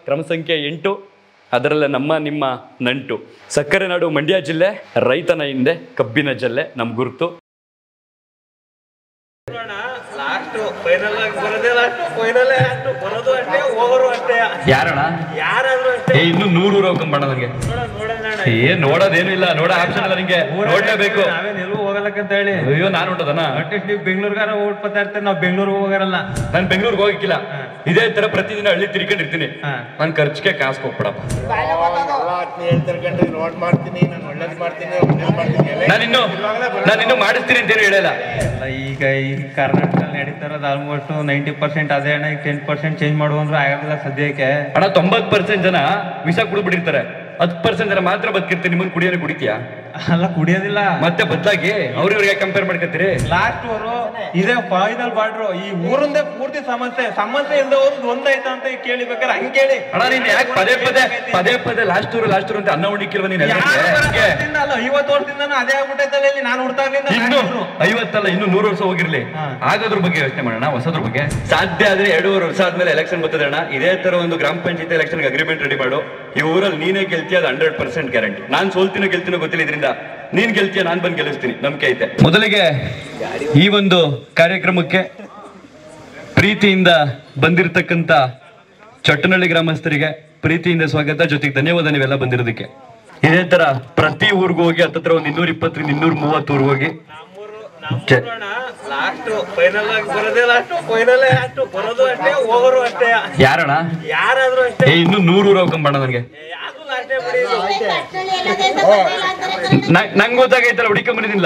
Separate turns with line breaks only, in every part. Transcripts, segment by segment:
ಕ್ರಮ ಸಂಖ್ಯೆ ಎಂಟು ಅದರಲ್ಲೇ ನಮ್ಮ ನಿಮ್ಮ ನಂಟು ಸಕ್ಕರೆ ನಾಡು ಮಂಡ್ಯ ಜಿಲ್ಲೆ ರೈತನ ಹಿಂದೆ ಕಬ್ಬಿನ ಜಲ್ಲೆ ನಮ್ಮ ಗುರುತು
ಲಾಸ್ಟ್ ಫೈನಲ್ ಆಗಿ ಬರೋದೇ ಲಾಸ್ಟ್ ಫೈನಲ್ ಲಾಸ್ಟ್ ಬರೋದು ಅಷ್ಟೇ ಹೋಗೋರು ಅಷ್ಟೇ
ಯಾರಣ್ಣ
ಯಾರಾದ್ರೂ ಅಷ್ಟೇ
ಏ ಇನ್ನು ನೂರು ಊರು ಹೋಗ್ಕೊಂಬಣ್ಣ ನನಗೆ
ನೋಡೋಣ ನೋಡೋಣ
ಏನ್ ನೋಡೋದೇನು ಇಲ್ಲ ನೋಡೋ ಆಪ್ಷನ್ ಇಲ್ಲ ನಿಂಗೆ ನೋಡ್ಲೇಬೇಕು
ನಾವೇನ್ ಎಲ್ಲೂ ಹೋಗಲ್ಲಕ್ಕಂತ ಹೇಳಿ
ಅಯ್ಯೋ ನಾನು ಹೊಂಟದನ
ಅಟ್ಲೀಸ್ಟ್ ನೀವು ಬೆಂಗಳೂರ್ಗಾರ ಓಡ್ಪತ್ತಾ ಇರ್ತಾರೆ ನಾವು ಬೆಂಗಳೂರಿಗೆ ಹೋಗಾರಲ್ಲ
ನಾನು ಬೆಂಗಳೂರಿಗೆ ಹೋಗಿಕ್ಕಿಲ್ಲ ಇದೇ ತರ ಪ್ರತಿದಿನ ಹಳ್ಳಿ ತಿರ್ಕೊಂಡಿರ್ತೀನಿ
ಹಾ.
ನನ್ ಖರ್ಚಿಗೆ ಕಾಸು ಕೊಟ್ಬಿಡಪ್ಪ
ಹೇಳ್ತಾರೆ ಕಂಡ್ರಿ ನೋಟ್ ಮಾಡ್ತೀನಿ ನಾನು ಒಳ್ಳೇದು ಮಾಡ್ತೀನಿ ಒಳ್ಳೇದು ಮಾಡ್ತೀನಿ ಎಲ್ಲ
ನಾನಿನ್ನು ನಾನಿನ್ನು ಮಾಡಿಸ್ತೀನಿ ಅಂತೇನು ಹೇಳಿಲ್ಲ
ಅಲ್ಲ, ಈಗ ಈ ಕರ್ನಾಟಕದಲ್ಲಿ ನಡೀತಾ ಇರೋದು ಆಲ್ಮೋಸ್ಟ್ ನೈಂಟಿ ಪರ್ಸೆಂಟ್ ಅದೇ ಅಣ್ಣ ಈಗ ಟೆನ್ ಪರ್ಸೆಂಟ್ ಚೇಂಜ್ ಮಾಡುವ ಅಂದ್ರೆ ಆಗೋದಿಲ್ಲ ಸದ್ಯಕ್ಕೆ
ಅಣ್ಣ ತೊಂಬತ್ ಪರ್ಸೆಂಟ್ ಜನ ವಿಷ ಕುಡಿದ್ಬಿಟ್ಟಿರ್ತಾರೆ ಹತ್ತು ಪರ್ಸೆಂಟ್ ಜನ ಮಾತ್ರ ಬದುಕಿರ್ತೀನಿ ನಿಮ್ಮನ್ನ ಕುಡಿಯೋನೆ ಕುಡಿತೀಯಾ
ಅಲ್ಲ ಕುಡಿಯೋದಿಲ್ಲ
ಮತ್ತೆ ಬದಲಾಗಿ ಅವ್ರಿವ್ರಿಗೆ ಕಂಪೇರ್ ಮಾಡ್ಕೊತೀರಿ
ಲಾಸ್ಟ್ ಅವರು ಇದೇ ಫೈನಲ್ ಬಾರ್ಡ್ರು ಈ ಊರಿಂದೇ ಪೂರ್ತಿ ಸಮಸ್ಯೆ ಸಮಸ್ಯೆ ಇಲ್ಲದೆ ಹೋದ್ ಒಂದಾಯ್ತಾ ಅಂತ ಈಗ ಕೇಳಿಬೇಕಾದ್ರೆ ಹಂಗ್ ಕೇಳಿ
ಅಣ್ಣ ನೀನ್ ಯಾಕೆ ಪದೇ ಪದೇ ಪದೇ ಪದೇ ಲಾಸ್ಟ್ ಊರು ಲಾಸ್ಟ್ ಊರು ಅಂತ ಅನ್ನ ಉಣಿಕಿಲ್ವ ನೀನ್
ಯಾರು
ಎಲ್ಲರಿಗೆ?
ವರ್ಷದಿಂದ ಅಲ್ಲ ಐವತ್ತು ವರ್ಷದಿಂದ ಅದೇ ಆಗ್ಬಿಟ್ಟೈತಲ್ಲ ಇಲ್ಲಿ ನಾನು ಹುಡ್ತಾಗ್ಲಿಂದ
ಇನ್ನು ಐವತ್ತಲ್ಲ ಇನ್ನು ನೂರು ವರ್ಷ ಹೋಗಿರ್ಲಿ
ಹಾ.
ಆಗೋದ್ರ ಬಗ್ಗೆ ಯೋಚನೆ ಮಾಡೋಣ ಹೊಸದ್ರ ಬಗ್ಗೆ ಸಾಧ್ಯ ಆದ್ರೆ ಎರಡೂವರೆ ವರ್ಷ ಆದ್ಮೇಲೆ ಎಲೆಕ್ಷನ್ ಬರ್ತದೆ ಅಣ್ಣ ಇದೇ ತರ ಒಂದು ಗ್ರಾಮ ಪಂಚಾಯತ್ ಎಲೆಕ್ಷನ್ ಅಗ್ರಿಮೆಂಟ್ ರೆಡಿ ಮಾಡು ಈ ಊರಲ್ಲಿ ನೀನೇ ಗೆಲ್ತೀಯ ಅದು ಹಂಡ್ರೆಡ್ ಪರ್ಸೆಂಟ್ ಗ್ಯಾರಂಟಿ ನಾನ್ ಸೋಲ್ತೀನೋ ಗೆಲ್ತೀನೋ ಗೊತ್ತಿಲ್ಲ ಇದರಿಂದ ನೀನ್ ಗೆಲ್ತೀಯ ನಾನ್ ಬಂದು ಗೆಲ್ಲಿಸ್ತೀನಿ ನಂಬಿಕೆ ಐತೆ ಮೊದಲಿಗೆ ಈ ಒಂದು ಕಾರ್ಯಕ್ರಮಕ್ಕೆ ಪ್ರೀತಿಯಿಂದ ಬಂದಿರತಕ್ಕಂತ ಚಟ್ಟನಹಳ್ಳಿ ಗ್ರಾಮಸ್ಥರಿಗೆ ಪ್ರೀತಿಯಿಂದ ಸ್ವಾಗತ ಜೊತೆಗೆ ಧನ್ಯವಾದ ನೀವೆಲ್ಲ ಬಂದಿರೋದಕ್ಕೆ ಇದೇ ತರ ಪ್ರತಿ ಊರಿಗೂ ಹೋಗಿ ಹತ್ತತ್ರ ಒಂದು ಇನ್ನೂರ ಇಪ್ಪತ್ತರಿಂದ ಇನ್ನೂರ ಮೂವತ್ತು ಊರಿಗೆ ಹೋಗಿ ಚೆ-
ಲಾಸ್ಟ್ ಫೈನಲ್ ಆಗಿ ಬರೋದೇ ಲಾಸ್ಟ್ ಫೈನಲ್ ಲಾಸ್ಟ್ ಬರೋದು ಅಷ್ಟೇ ಹೋಗೋರು ಅಷ್ಟೇ
ಯಾರಣ್ಣ
ಯಾರಾದ್ರೂ ಅಷ್ಟೇ
ಏ ಇನ್ನು ನೂರು ಊರು ಹೋಗ್ಕೊಂಬಣ್ಣ ನನಗೆ
ಯಾರು ಲಾಸ್ಟೇ ಬಿಡಿ ಇದು.
ನಂಗ್- ನಂಗ್ ಗೊತ್ತಾಗೈತಲ್ಲ ಹುಡಿಕೊಂಬಂದಿಲ್ಲ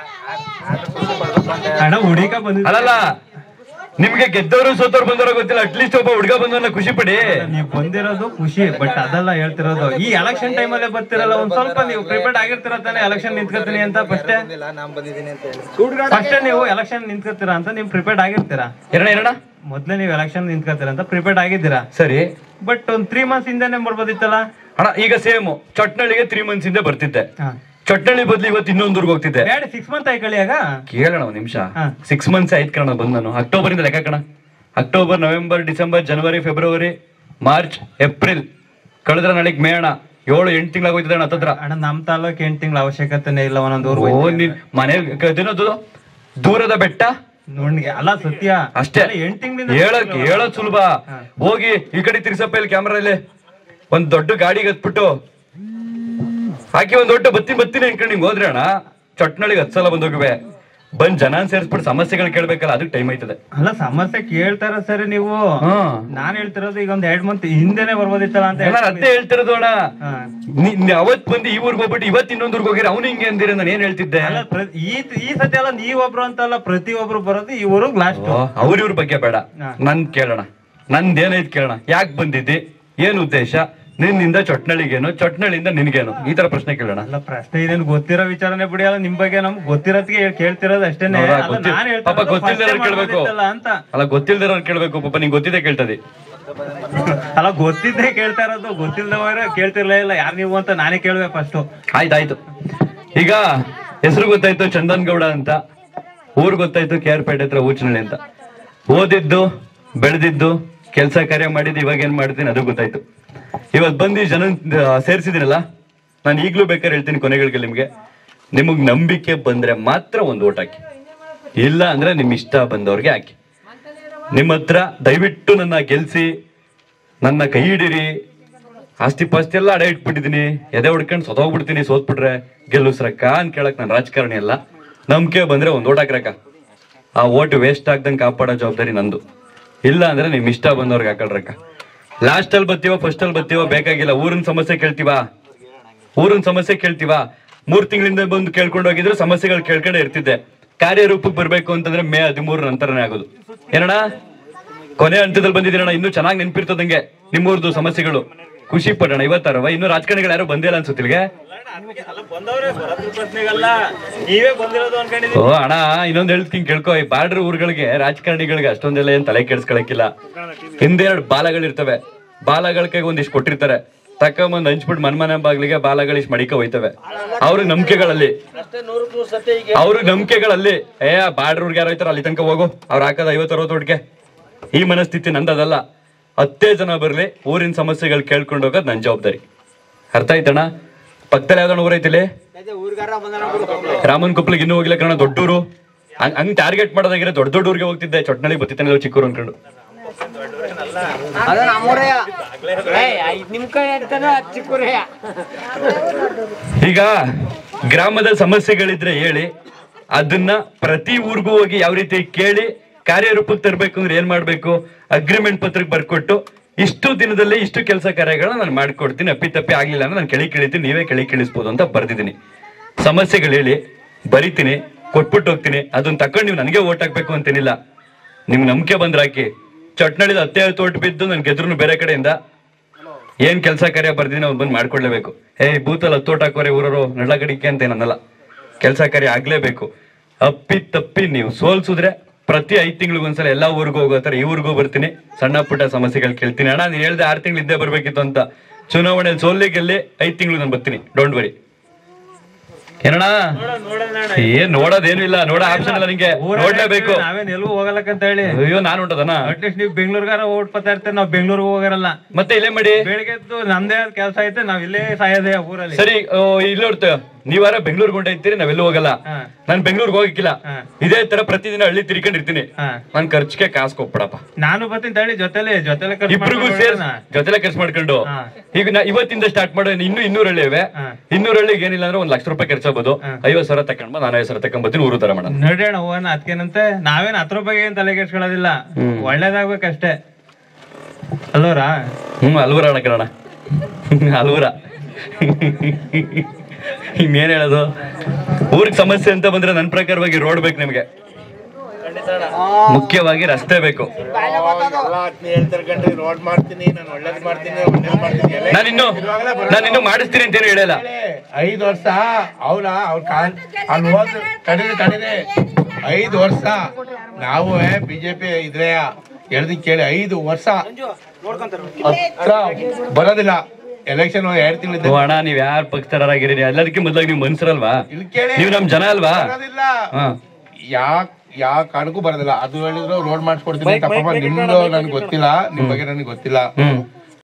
ಅಣ್ಣ ಹುಡುಕ ಬಂದಿದ್ದ
ಅಲ್ಲಲ್ಲ ನಿಮ್ಗೆ ಗೆದ್ದವರು ಸೋತವ್ರು ಬಂದವರು ಗೊತ್ತಿಲ್ಲ ಅಟ್ಲೀಸ್ಟ್ ಒಬ್ಬ ಹುಡುಗ ಬಂದವನ್ನ ಖುಷಿ ಪಡಿ
ನೀವು ಬಂದಿರೋದು ಖುಷಿ ಬಟ್ ಅದೆಲ್ಲ ಹೇಳ್ತಿರೋದು ಈ ಎಲೆಕ್ಷನ್ ಟೈಮಲ್ಲೇ ಬರ್ತಿರಲ್ಲ ಒಂದ್ ಸ್ವಲ್ಪ ನೀವು ಪ್ರಿಪೇರ್ಡ್ ಆಗಿರ್ತೀರ ತಾನೆ ಎಲೆಕ್ಷನ್ ನಿಂತ್ಕೊತೀನಿ ಅಂತ ಫಸ್ಟೇ ಫಸ್ಟ್ ನೀವು ಎಲೆಕ್ಷನ್ ನಿಂತ್ಕೊತೀರಾ ಅಂತ ನೀವು ಪ್ರಿಪೇರ್ಡ್ ಆಗಿರ್ತೀರಾ
ಎರಡ ಎರಡ
ಮೊದ್ಲೇ ನೀವು ಎಲೆಕ್ಷನ್ ನಿಂತ್ಕೊತೀರಾ ಅಂತ ಪ್ರಿಪೇರ್ಡ್ ಆಗಿದ್ದೀರಾ
ಸರಿ
ಬಟ್ ಒಂದ್ ತ್ರೀ ಮಂತ್ಸ್ ಹಿಂದೆನೆ ಬರ್ಬೋದಿತ್ತಲ್ಲ
ಅಣ್ಣ ಈಗ ಸೇಮ್ ಚಟ್ನಳ್ಳಿಗೆ ತ್ರೀ ಮಂತ್ಸ್ ಇಂದ ಬರ್ತಿದ್ದೆ
ಹಾ.
ಚಟ್ನಳ್ಳಿ ಬದ್ಲು ಇವತ್ತು ಇನ್ನೊಂದ್ ಊರ್ಗ್ ಹೋಗ್ತಿದ್ದೆ
ಬೇಡ ಸಿಕ್ಸ್ ಮಂತ್ ಆಯ್ಕೊಳ್ಳಿ ಆಗ
ಕೇಳೋಣ ಒಂದ್ ನಿಮಿಷ
ಹಾ.
ಸಿಕ್ಸ್ ಮಂತ್ಸ್ ಆಯ್ತು ಕಣ ಬಂದ್ ನಾನು ಅಕ್ಟೋಬರ್ ಇಂದ ಲೆಕ್ಕ ಕಣ ಅಕ್ಟೋಬರ್ ನವೆಂಬರ್ ಡಿಸೆಂಬರ್ ಜನವರಿ ಫೆಬ್ರವರಿ ಮಾರ್ಚ್ ಏಪ್ರಿಲ್ ಕಳೆದ್ರ ನಾಳೆಗ್ ಮೇ ಅಣ್ಣ ಏಳು ಎಂಟು ತಿಂಗಳಾಗೋಯ್ತದೆ ಅಣ್ಣ ಹತ್ತತ್ರ
ಅಣ್ಣ ನಮ್ ತಾಲೂಕ್ ಎಂಟ್ ತಿಂಗಳ ಅವಶ್ಯಕತೆನೇ ಇಲ್ಲ ಒಂದೊಂದು ಊರ್
ಓ ನೀನ್ ಮನೆ ಅದೇನದು ದೂರದ ಬೆಟ್ಟ
ನೋಡ್ಗೆ ಅಲ್ಲ ಸತ್ಯ
ಅಷ್ಟೇ
ಎಂಟ್ ತಿಂಗಳಿಂದ
ಹೇಳಕ್ ಹೇಳೋದ್ ಸುಲಭ ಹೋಗಿ ಈ ಕಡೆ ತಿರ್ಸಪ್ಪ ಇಲ್ಲಿ ಕ್ಯಾಮ್ರಾ ಇಲ್ಲಿ ಒಂದ್ ದೊಡ್ಡ ಗಾಡಿಗೆ ಹತ್ಬಿಟ್ಟು ಹಾಕಿ ಒಂದ್ ದೊಡ್ಡ ಬತ್ತಿ ಬತ್ತಿನ ಅನ್ಕೊಂಡು ಹಿಂಗ್ ಹೋದ್ರೆ ಅಣ್ಣ ಚಟ್ನಳಿಗೆ ಹತ್ ಸಲ ಬಂದೋಗಿವೆ ಬಂದ್ ಜನ ಸೇರಿಸ್ಬಿಟ್ಟು ಸಮಸ್ಯೆಗಳು ಕೇಳ್ಬೇಕಲ್ಲ ಅದಕ್ಕೆ ಟೈಮ್ ಆಯ್ತದೆ
ಅಲ್ಲ ಸಮಸ್ಯೆ ಕೇಳ್ತಾರ ಸರಿ ನೀವು
ಹಾ
ನಾನ್ ಹೇಳ್ತಿರೋದು ಈಗ ಒಂದ್ ಎರಡ್ ಮಂತ್ ಹಿಂದೆನೆ ಬರ್ಬೋದಿತ್ತಲ್ಲ ಅಂತ
ನಾನು ಅದೇ ಹೇಳ್ತಿರೋದು ಅಣ್ಣ
ಹಾ.
ನೀ- ನೀ ಅವತ್ ಬಂದು ಈ ಊರ್ಗ್ ಹೋಗ್ಬಿಟ್ಟು ಇವತ್ ಇನ್ನೊಂದ್ ಊರ್ಗ್ ಹೋಗಿರ ಅವ್ನು ಹಿಂಗೆ ಅಂದಿರ ನಾನು ಏನ್ ಹೇಳ್ತಿದ್ದೆ
ಅಲ್ಲ ಪ್ರ- ಈ ಈ ಸತಿ ಅಲ್ಲ ನೀವೊಬ್ರು ಅಂತಲ್ಲ ಪ್ರತಿ ಒಬ್ರು ಬರೋದು ಈ ಊರಿಗೆ ಲಾಸ್ಟ್
ಅವ್ರ ಇವ್ರ ಬಗ್ಗೆ ಬೇಡ
ಹಾ.
ನನ್ ಕೇಳೋಣ ನಂದೇನೈತ್ ಕೇಳೋಣ ಯಾಕೆ ಬಂದಿದ್ದಿ ಏನ್ ಉದ್ದೇಶ ನಿನ್ನಿಂದ ಚಟ್ನಳಿಗೇನು ಚಟ್ನಳಿಂದ ನಿನ್ಗೇನು ಈ ತರ ಪ್ರಶ್ನೆ ಕೇಳೋಣ
ಅಲ್ಲ ಪ್ರಶ್ನೆ ಇದೇನು ಗೊತ್ತಿರೋ ವಿಚಾರನೆ ಬಿಡಿ ಅಲ್ಲ ನಿಮ್ ಬಗ್ಗೆ ನಮ್ಗೆ ಗೊತ್ತಿರೋದಕ್ಕೆ ಹೇಳ್- ಕೇಳ್ತಿರೋದು ಅಷ್ಟೇನೆ
ನೋಡ,
ಅಲ್ಲ,
ಗೊತ್ತಿ-
ನಾನ್
ಪಾಪ
ಹೇಳ್ತಿರೋದು
ಗೊತ್ತಿಲ್ದಿರೋರು
first time
ಕೇಳ್ಬೇಕು
ಮಾಡ್ಬೋದಿತ್ತಲ್ಲ ಅಂತ
ಅಲ್ಲ ಗೊತ್ತಿಲ್ದಿರೋರು ಕೇಳ್ಬೇಕು ಪಾಪ ನಿಂಗೆ ಗೊತ್ತಿದೆ ಕೇಳ್ತದೆ
ಅಲ್ಲ ಗೊತ್ತಿದ್ದೇ ಕೇಳ್ತಾ ಇರೋದು ಗೊತ್ತಿಲ್ದವರ ಕೇಳ್ತಿರ್ಲೇ ಇಲ್ಲ ಯಾರು ನೀವು ಅಂತ ನಾನೇ ಕೇಳ್ಬೇಕು ಫಸ್ಟ್
ಆಯ್ತಾಯ್ತು ಈಗ ಹೆಸರು ಗೊತ್ತಾಯ್ತು ಚಂದನ್ ಗೌಡ ಅಂತ ಊರ್ ಗೊತ್ತಾಯ್ತು ಕೆ ಆರ್ ಪೇಟೆ ಹತ್ರ ಊಚನಳ್ಳಿ ಅಂತ ಓದಿದ್ದು ಬೆಳೆದಿದ್ದು ಕೆಲಸ ಕಾರ್ಯ ಮಾಡಿದ್ದು ಇವಾಗ ಏನ್ ಮಾಡ್ತೀನಿ ಅದು ಗೊತ್ತಾಯ್ತು ಇವತ್ತು ಬಂದು ಈ ಜನ ಸೇರಿಸಿದಿರಲ್ಲ ನಾನು ಈಗಲೂ ಬೇಕಾದ್ರೆ ಹೇಳ್ತೀನಿ ಕೊನೆಗಳಿಗೆ ನಿಮ್ಗೆ ನಿಮಗ್ ನಂಬಿಕೆ ಬಂದ್ರೆ ಮಾತ್ರ ಒಂದು ಓಟ್ ಹಾಕಿ ಇಲ್ಲ ಅಂದ್ರೆ ನಿಮ್ ಇಷ್ಟ ಬಂದವ್ರಿಗೆ ಹಾಕಿ ನಿಮ್ಮ ಹತ್ರ ದಯವಿಟ್ಟು ನನ್ನ ಗೆಲ್ಸಿ ನನ್ನ ಕೈ ಹಿಡೀರಿ ಆಸ್ತಿ ಪಾಸ್ತಿ ಎಲ್ಲ ಅಡೆ ಇಟ್ಬಿಟ್ಟಿದೀನಿ ಎದೆ ಹೊಡ್ಕೊಂಡು ಸೊತೋಗ್ಬಿಡ್ತೀನಿ ಸೋತ್ಬಿಟ್ರೆ ಗೆಲ್ಲಿಸ್ರಕ್ಕ ಅಂತ ಕೇಳಕ್ ನಾನು ರಾಜಕಾರಣಿ ಅಲ್ಲ ನಂಬಿಕೆ ಬಂದ್ರೆ ಒಂದ್ ಓಟ್ ಹಾಕ್ರಕ್ಕ ಆ ಓಟ್ ವೇಸ್ಟ್ ಆಗ್ದಂಗೆ ಕಾಪಾಡೋ ಜವಾಬ್ದಾರಿ ನಂದು ಇಲ್ಲ ಅಂದ್ರೆ ನಿಮ್ ಇಷ್ಟ ಬಂದವ್ರಿಗೆ ಹಾಕೊಳ್ರಕ್ಕ ಲಾಸ್ಟ್ ಅಲ್ಲಿ ಬರ್ತೀವೋ ಫಸ್ಟ್ ಅಲ್ಲಿ ಬರ್ತೀವೋ ಬೇಕಾಗಿಲ್ಲ ಊರಿನ ಸಮಸ್ಯೆ ಕೇಳ್ತೀವಾ ಊರಿನ ಸಮಸ್ಯೆ ಕೇಳ್ತೀವಾ ಮೂರ್ ತಿಂಗಳಿಂದ ಬಂದು ಕೇಳ್ಕೊಂಡು ಹೋಗಿದ್ರೆ ಸಮಸ್ಯೆಗಳು ಕೇಳ್ಕೊಂಡೇ ಇರ್ತಿದ್ದೆ ಕಾರ್ಯರೂಪಕ್ಕೆ ಬರ್ಬೇಕು ಅಂತಂದ್ರೆ ಮೇ ಹದಿಮೂರ ನಂತರನೇ ಆಗೋದು ಏನಣ್ಣ ಕೊನೆ ಹಂತದಲ್ಲಿ ಬಂದಿದ್ದೀರಣ್ಣ ಇನ್ನೂ ಚೆನ್ನಾಗಿ ನೆನ್ಪಿರ್ತದಂಗೆ ನಿಮ್ಮೂರ್ದು ಸಮಸ್ಯೆಗಳು ಖುಷಿ ಪಡೋಣ ಇವತ್ತಾರವ ಇನ್ನು ರಾಜಕಾರಣಿಗಳು ಯಾರು ಬಂದಿಲ್ಲ ಅನ್ಸುತ್ತಿಲ್ಗೆ
ಬಂದವ್ರೆ ಬರೋದ್ರ ಪ್ರಶ್ನೆಗಲ್ಲ ನೀವೇ ಬಂದಿರೋದು ಅನ್ಕೊಂಡಿದೀನಿ
ಓ ಅಣ್ಣ ಇನ್ನೊಂದ್ ಹೇಳ್ತೀನಿ ಕೇಳ್ಕೊ ಈ ಬಾರ್ಡರ್ ಊರುಗಳಿಗೆ ರಾಜಕಾರಣಿಗಳಿಗೆ ಅಷ್ಟೊಂದೆಲ್ಲ ಏನ್ ತಲೆ ಕೆಡ್ಸ್ಕೊಳಕಿಲ್ಲ ಹಿಂದೆರಡು ಬಾಲಗಳಿರ್ತವೆ ಬಾಲಗಳ ಕೈಗೆ ಒಂದಿಷ್ಟು ಕೊಟ್ಟಿರ್ತಾರೆ ತಕೊಂಬಂದ್ ಹಂಚ್ಬಿಟ್ಟು ಮನ್ಮನೆ ಬಾಗ್ಲಿಗೆ ಬಾಲಗಳು ಇಷ್ಟು ಮಡಿಕ ಹೋಯ್ತವೆ ಅವ್ರಿಗೆ ನಂಬಿಕೆಗಳಲ್ಲಿ ಅವ್ರಿಗೆ ನಂಬಿಕೆಗಳಲ್ಲಿ ಏ ಬಾರ್ಡರ್ ಊರ್ಗೆ ಯಾರು ಹೋಯ್ತಾರ ಅಲ್ಲಿ ತನಕ ಹೋಗು ಅವ್ರು ಹಾಕದ ಐವತ್ತು ಅರವತ್ತು ಒಟ್ಟಿಗೆ ಈ ಮನಸ್ಥಿತಿ ನಂದದಲ್ಲ ಹತ್ತೇ ಜನ ಬರ್ಲಿ ಊರಿನ ಸಮಸ್ಯೆಗಳು ಕೇಳ್ಕೊಂಡು ಹೋಗೋದು ನನ್ನ ಜವಾಬ್ದಾರಿ ಅರ್ಥ ಆಯ್ತಣ್ಣ ಪಕ್ಕದಲ್ಲಿ ಯಾವ್ದಣ್ಣ ಊರೈತಿಲಿ ರಾಮನ್ ಕುಪ್ಲಿಗೆ ಇನ್ನೂ ಹೋಗಿಲ್ಲ ಕಣ ದೊಡ್ಡೂರು ಹಂಗ್ ಹಂಗ್ ಟಾರ್ಗೆಟ್ ಮಾಡೋದಾಗಿದ್ರೆ ದೊಡ್ಡ ದೊಡ್ಡ ಊರಿಗೆ ಹೋಗ್ತಿದ್ದೆ ಚೊಟ್ನಳ್ಳಿ ಬತ್ತಿತ್ತಾನೆ ಚಿಕ್ಕೂರು ಅನ್ಕೊಂಡು
ಅದು ನಮ್ಮೂರೇ ನಿಮ್ ಕೈ ಇರ್ತಾನೆ ಚಿಕ್ಕೂರೇ
ಈಗ ಗ್ರಾಮದ ಸಮಸ್ಯೆಗಳಿದ್ರೆ ಹೇಳಿ ಅದನ್ನ ಪ್ರತಿ ಊರಿಗೂ ಹೋಗಿ ಯಾವ ರೀತಿ ಕೇಳಿ ಕಾರ್ಯರೂಪಕ್ಕೆ ತರಬೇಕು ಅಂದ್ರೆ ಏನ್ ಮಾಡ್ಬೇಕು ಅಗ್ರಿಮೆಂಟ್ ಪತ್ರಕ್ಕೆ ಬರ್ಕೊಟ್ಟು ಇಷ್ಟು ದಿನದಲ್ಲಿ ಇಷ್ಟು ಕೆಲಸ ಕಾರ್ಯಗಳನ್ನ ನಾನು ಮಾಡ್ಕೊಡ್ತೀನಿ ಅಪ್ಪಿ ತಪ್ಪಿ ಆಗ್ಲಿಲ್ಲ ಅಂದ್ರೆ ನಾನು ಕೆಳಿ ಕೇಳಿತೀನಿ ನೀವೇ ಕೆಳಿ ಕೇಳಿಸ್ಬೋದು ಅಂತ ಬರ್ದಿದ್ದೀನಿ ಸಮಸ್ಯೆಗಳು ಹೇಳಿ ಬರಿತೀನಿ ಕೊಟ್ಬಿಟ್ಟು ಹೋಗ್ತೀನಿ ಅದನ್ನ ತಕೊಂಡು ನೀವು ನನಗೆ ಓಟ್ ಹಾಕ್ಬೇಕು ಅಂತೇನಿಲ್ಲ ನಿಮ್ಗೆ ನಂಬಿಕೆ ಬಂದ್ರೆ ಹಾಕಿ ಚಟ್ನಳಿದ ಹತ್ತೆ ತೋಟ ಬಿದ್ದು ನನ್ ಗೆದ್ರು ಬೇರೆ ಕಡೆಯಿಂದ ಏನ್ ಕೆಲಸ ಕಾರ್ಯ ಬರ್ದಿನಿ ಅವ್ನು ಬಂದು ಮಾಡ್ಕೊಡ್ಲೇಬೇಕು ಏ ಬೂತಲ್ಲಿ ಹತ್ತೋಟ ಹಾಕೋರೆ ಊರವರು ನಳ್ಳಗಡಿಕೆ ಅಂತ ಏನನ್ನಲ್ಲ ಕೆಲಸ ಕಾರ್ಯ ಆಗ್ಲೇಬೇಕು ಅಪ್ಪಿ ತಪ್ಪಿ ನೀವು ಸೋಲ್ಸಿದ್ರೆ ಪ್ರತಿ ಐದ್ ತಿಂಗಳಿಗೊಂದ್ಸಲ ಎಲ್ಲಾ ಊರಿಗೂ ಹೋಗೋ ತರ ಈ ಊರಿಗೂ ಬರ್ತೀನಿ ಸಣ್ಣ ಪುಟ್ಟ ಸಮಸ್ಯೆಗಳು ಕೇಳ್ತೀನಿ ಅಣ್ಣ ನೀನ್ ಹೇಳ್ದೆ ಆರ್ ತಿಂಗಳು ಇದ್ದೇ ಬರ್ಬೇಕಿತ್ತು ಅಂತ ಚುನಾವಣೆ ಸೋಲ್ಲಿ ಗೆಲ್ಲಿ ಐದ್ ತಿಂಗಳು ನಾನು ಬರ್ತೀನಿ ಡೋಂಟ್ ವರಿ ಏನಣ್ಣ ಏನ್ ನೋಡೋದೇನು ಇಲ್ಲ ನೋಡೋ ಆಪ್ಷನ್ ಇಲ್ಲ ನಿಂಗೆ ನೋಡ್ಲೇಬೇಕು
ನಾವೇನ್ ಎಲ್ಗೂ ಹೋಗಲಕ್ಕಂತ ಹೇಳಿ
ಅಯ್ಯೋ ನಾನು ಹೊಂಟದನ
ಅಟ್ಲೀಸ್ಟ್ ನೀವು ಬೆಂಗಳೂರಿಗಾರ ಓಡ್ಪತ್ತಾ ಇರ್ತೀರಿ ನಾವು ಬೆಂಗಳೂರಿಗೆ ಹೋಗರಲ್ಲ
ಮತ್ತೆ ಇಲ್ಲೇ ಮಾಡಿ
ಬೆಳಿಗ್ಗೆ ಎದ್ದು ನಮ್ದೇ ಕೆಲಸ ಐತೆ ನಾವ್ ಇಲ್ಲೇ ಸಾಯೋದೇ ಊರಲ್ಲಿ
ಸರಿ ಇಲ್ಲಿ ನೋಡ್ತೇವೆ ನೀವಾರ ಬೆಂಗಳೂರಿಗೆ ಹೊಂಟೈತೀರಿ ನಾವೆಲ್ಲೂ ಹೋಗಲ್ಲ
ಹಾ.
ನಾನ್ ಬೆಂಗಳೂರಿಗೆ ಹೋಗಿಕ್ಕಿಲ್ಲ
ಹಾ.
ಇದೇ ತರ ಪ್ರತಿದಿನ ಹಳ್ಳಿ ತಿರ್ಕೊಂಡಿರ್ತೀನಿ
ಹಾ.
ನನ್ ಖರ್ಚಿಗೆ ಕಾಸು ಕೊಟ್ಬಿಡಪ್ಪ
ನಾನು ಬರ್ತೀನಿ ತಳಿ ಜೊತೆಲೆ ಜೊತೆಲೆ ಖರ್ಚು
ಇಬ್ರಿಗೂ
ಮಾಡ್ಕೊಂಡು
ಸೇರ್
ಹೋಗೋಣ.
ಜೊತೆಲೆ ಖರ್ಚು ಮಾಡ್ಕೊಂಡು
ಹಾ.
ಈಗ ನಾ ಇವತ್ತಿಂದ ಸ್ಟಾರ್ಟ್ ಮಾಡೋ ಇನ್ನು ಇನ್ನೂರು ಹಳ್ಳಿ ಇವೆ
ಹಾ.
ಇನ್ನೂರು ಹಳ್ಳಿಗೆ ಏನಿಲ್ಲ ಅಂದ್ರೆ ಒಂದ್ ಲಕ್ಷ ರೂಪಾಯಿ ಖರ್ಚಾಗ್ಬೋದು
ಹಾ.
ಐವತ್ ಸಾವಿರ ತಕೊಂಡ್ ಬಂದ್ ನಾನು ಐವತ್ ಸಾವಿರ ತಕೊಂಡ್ ಬರ್ತೀನಿ ಊರು ತರ ಮಾಡೋಣ
ನಡಿಯೋಣ ಹೋಗೋಣ ಅದಕ್ಕೇನಂತೆ ನಾವೇನ್ ಹತ್ರ ಬಗ್ಗೆ ಏನ್ ತಲೆ ಕೆಡ್ಸ್ಕೊಳ್ಳೋದಿಲ್ಲ ಒಳ್ಳೇದಾಗ್ಬೇಕಷ್ಟೇ ಅಲ್ವರಾ
ಹ್ಮ್ ಅಲ್ವರ ಅಣ್ಣ ಕಣ ಅಲ್ವರ ಇನ್ನೇನ್ ಹೇಳೋದು ಊರಿಗೆ ಸಮಸ್ಯೆ ಅಂತ ಬಂದ್ರೆ ನನ್ ಪ್ರಕಾರವಾಗಿ ರೋಡ್ ಬೇಕು ನಿಮ್ಗೆ ಮುಖ್ಯವಾಗಿ ರಸ್ತೆ ಬೇಕು
ಎಲ್ಲ ಆತ್ಮೀಯ ಹೇಳ್ತಾರೆ ಕಣ್ರಿ ರೋಡ್ ಮಾಡ್ತೀನಿ ನಾನು ಒಳ್ಳೇದ್ ಮಾಡ್ತೀನಿ ಒಳ್ಳೇದ್ ಮಾಡ್ತೀನಿ ಎಲ್ಲ
ನಾನು ಇನ್ನು ನಾನು ಇನ್ನು ಮಾಡಿಸ್ತೀನಿ ಅಂತೇನು ಹೇಳಿಲ್ಲ
ಐದು ವರ್ಷ ಅವನ ಅವ್ರ ಕಾಲ್ ಅಲ್ಲಿ ಹೋದ್ ತಡೀರಿ ತಡೀರಿ ಐದು ವರ್ಷ ನಾವು ಬಿಜೆಪಿ ಇದ್ರೆ ಹೇಳ್ದಿ ಕೇಳಿ ಐದು ವರ್ಷ ಹತ್ರ ಬರೋದಿಲ್ಲ ಎಲೆಕ್ಷನ್ ಎರಡು
ಓ
ತಿಂಗಳಿದ್ದ
ಅಣ್ಣ ನೀವ್ ಯಾರ ಪಕ್ಷದರಾಗಿರಿ ಎಲ್ಲದಕ್ಕೆ ಮೊದ್ಲಾಗಿ ನೀವು ಮನ್ಸರಲ್ವಾ
ಇಲ್ಲಿ ಕೇಳಿ
ನೀವು ನಮ್ ಜನ ಅಲ್ವಾ
ಬರೋದಿಲ್ಲ
ಹಾ
ಯಾಕ್ ಯಾವ ಕಾರಣಕ್ಕೂ ಬರೋದಿಲ್ಲ ಅದು ಹೇಳಿದ್ರು ರೋಡ್ ಮಾಡಿಸ್ಕೊಡ್ತೀನಿ ಅಂತ ಪಾಪ ನಿಮ್ದು ನನ್ಗೆ ಗೊತ್ತಿಲ್ಲ ನಿಮ್ ಬಗ್ಗೆ ನನಗೆ ಗೊತ್ತಿಲ್ಲ
ಹ್ಮ್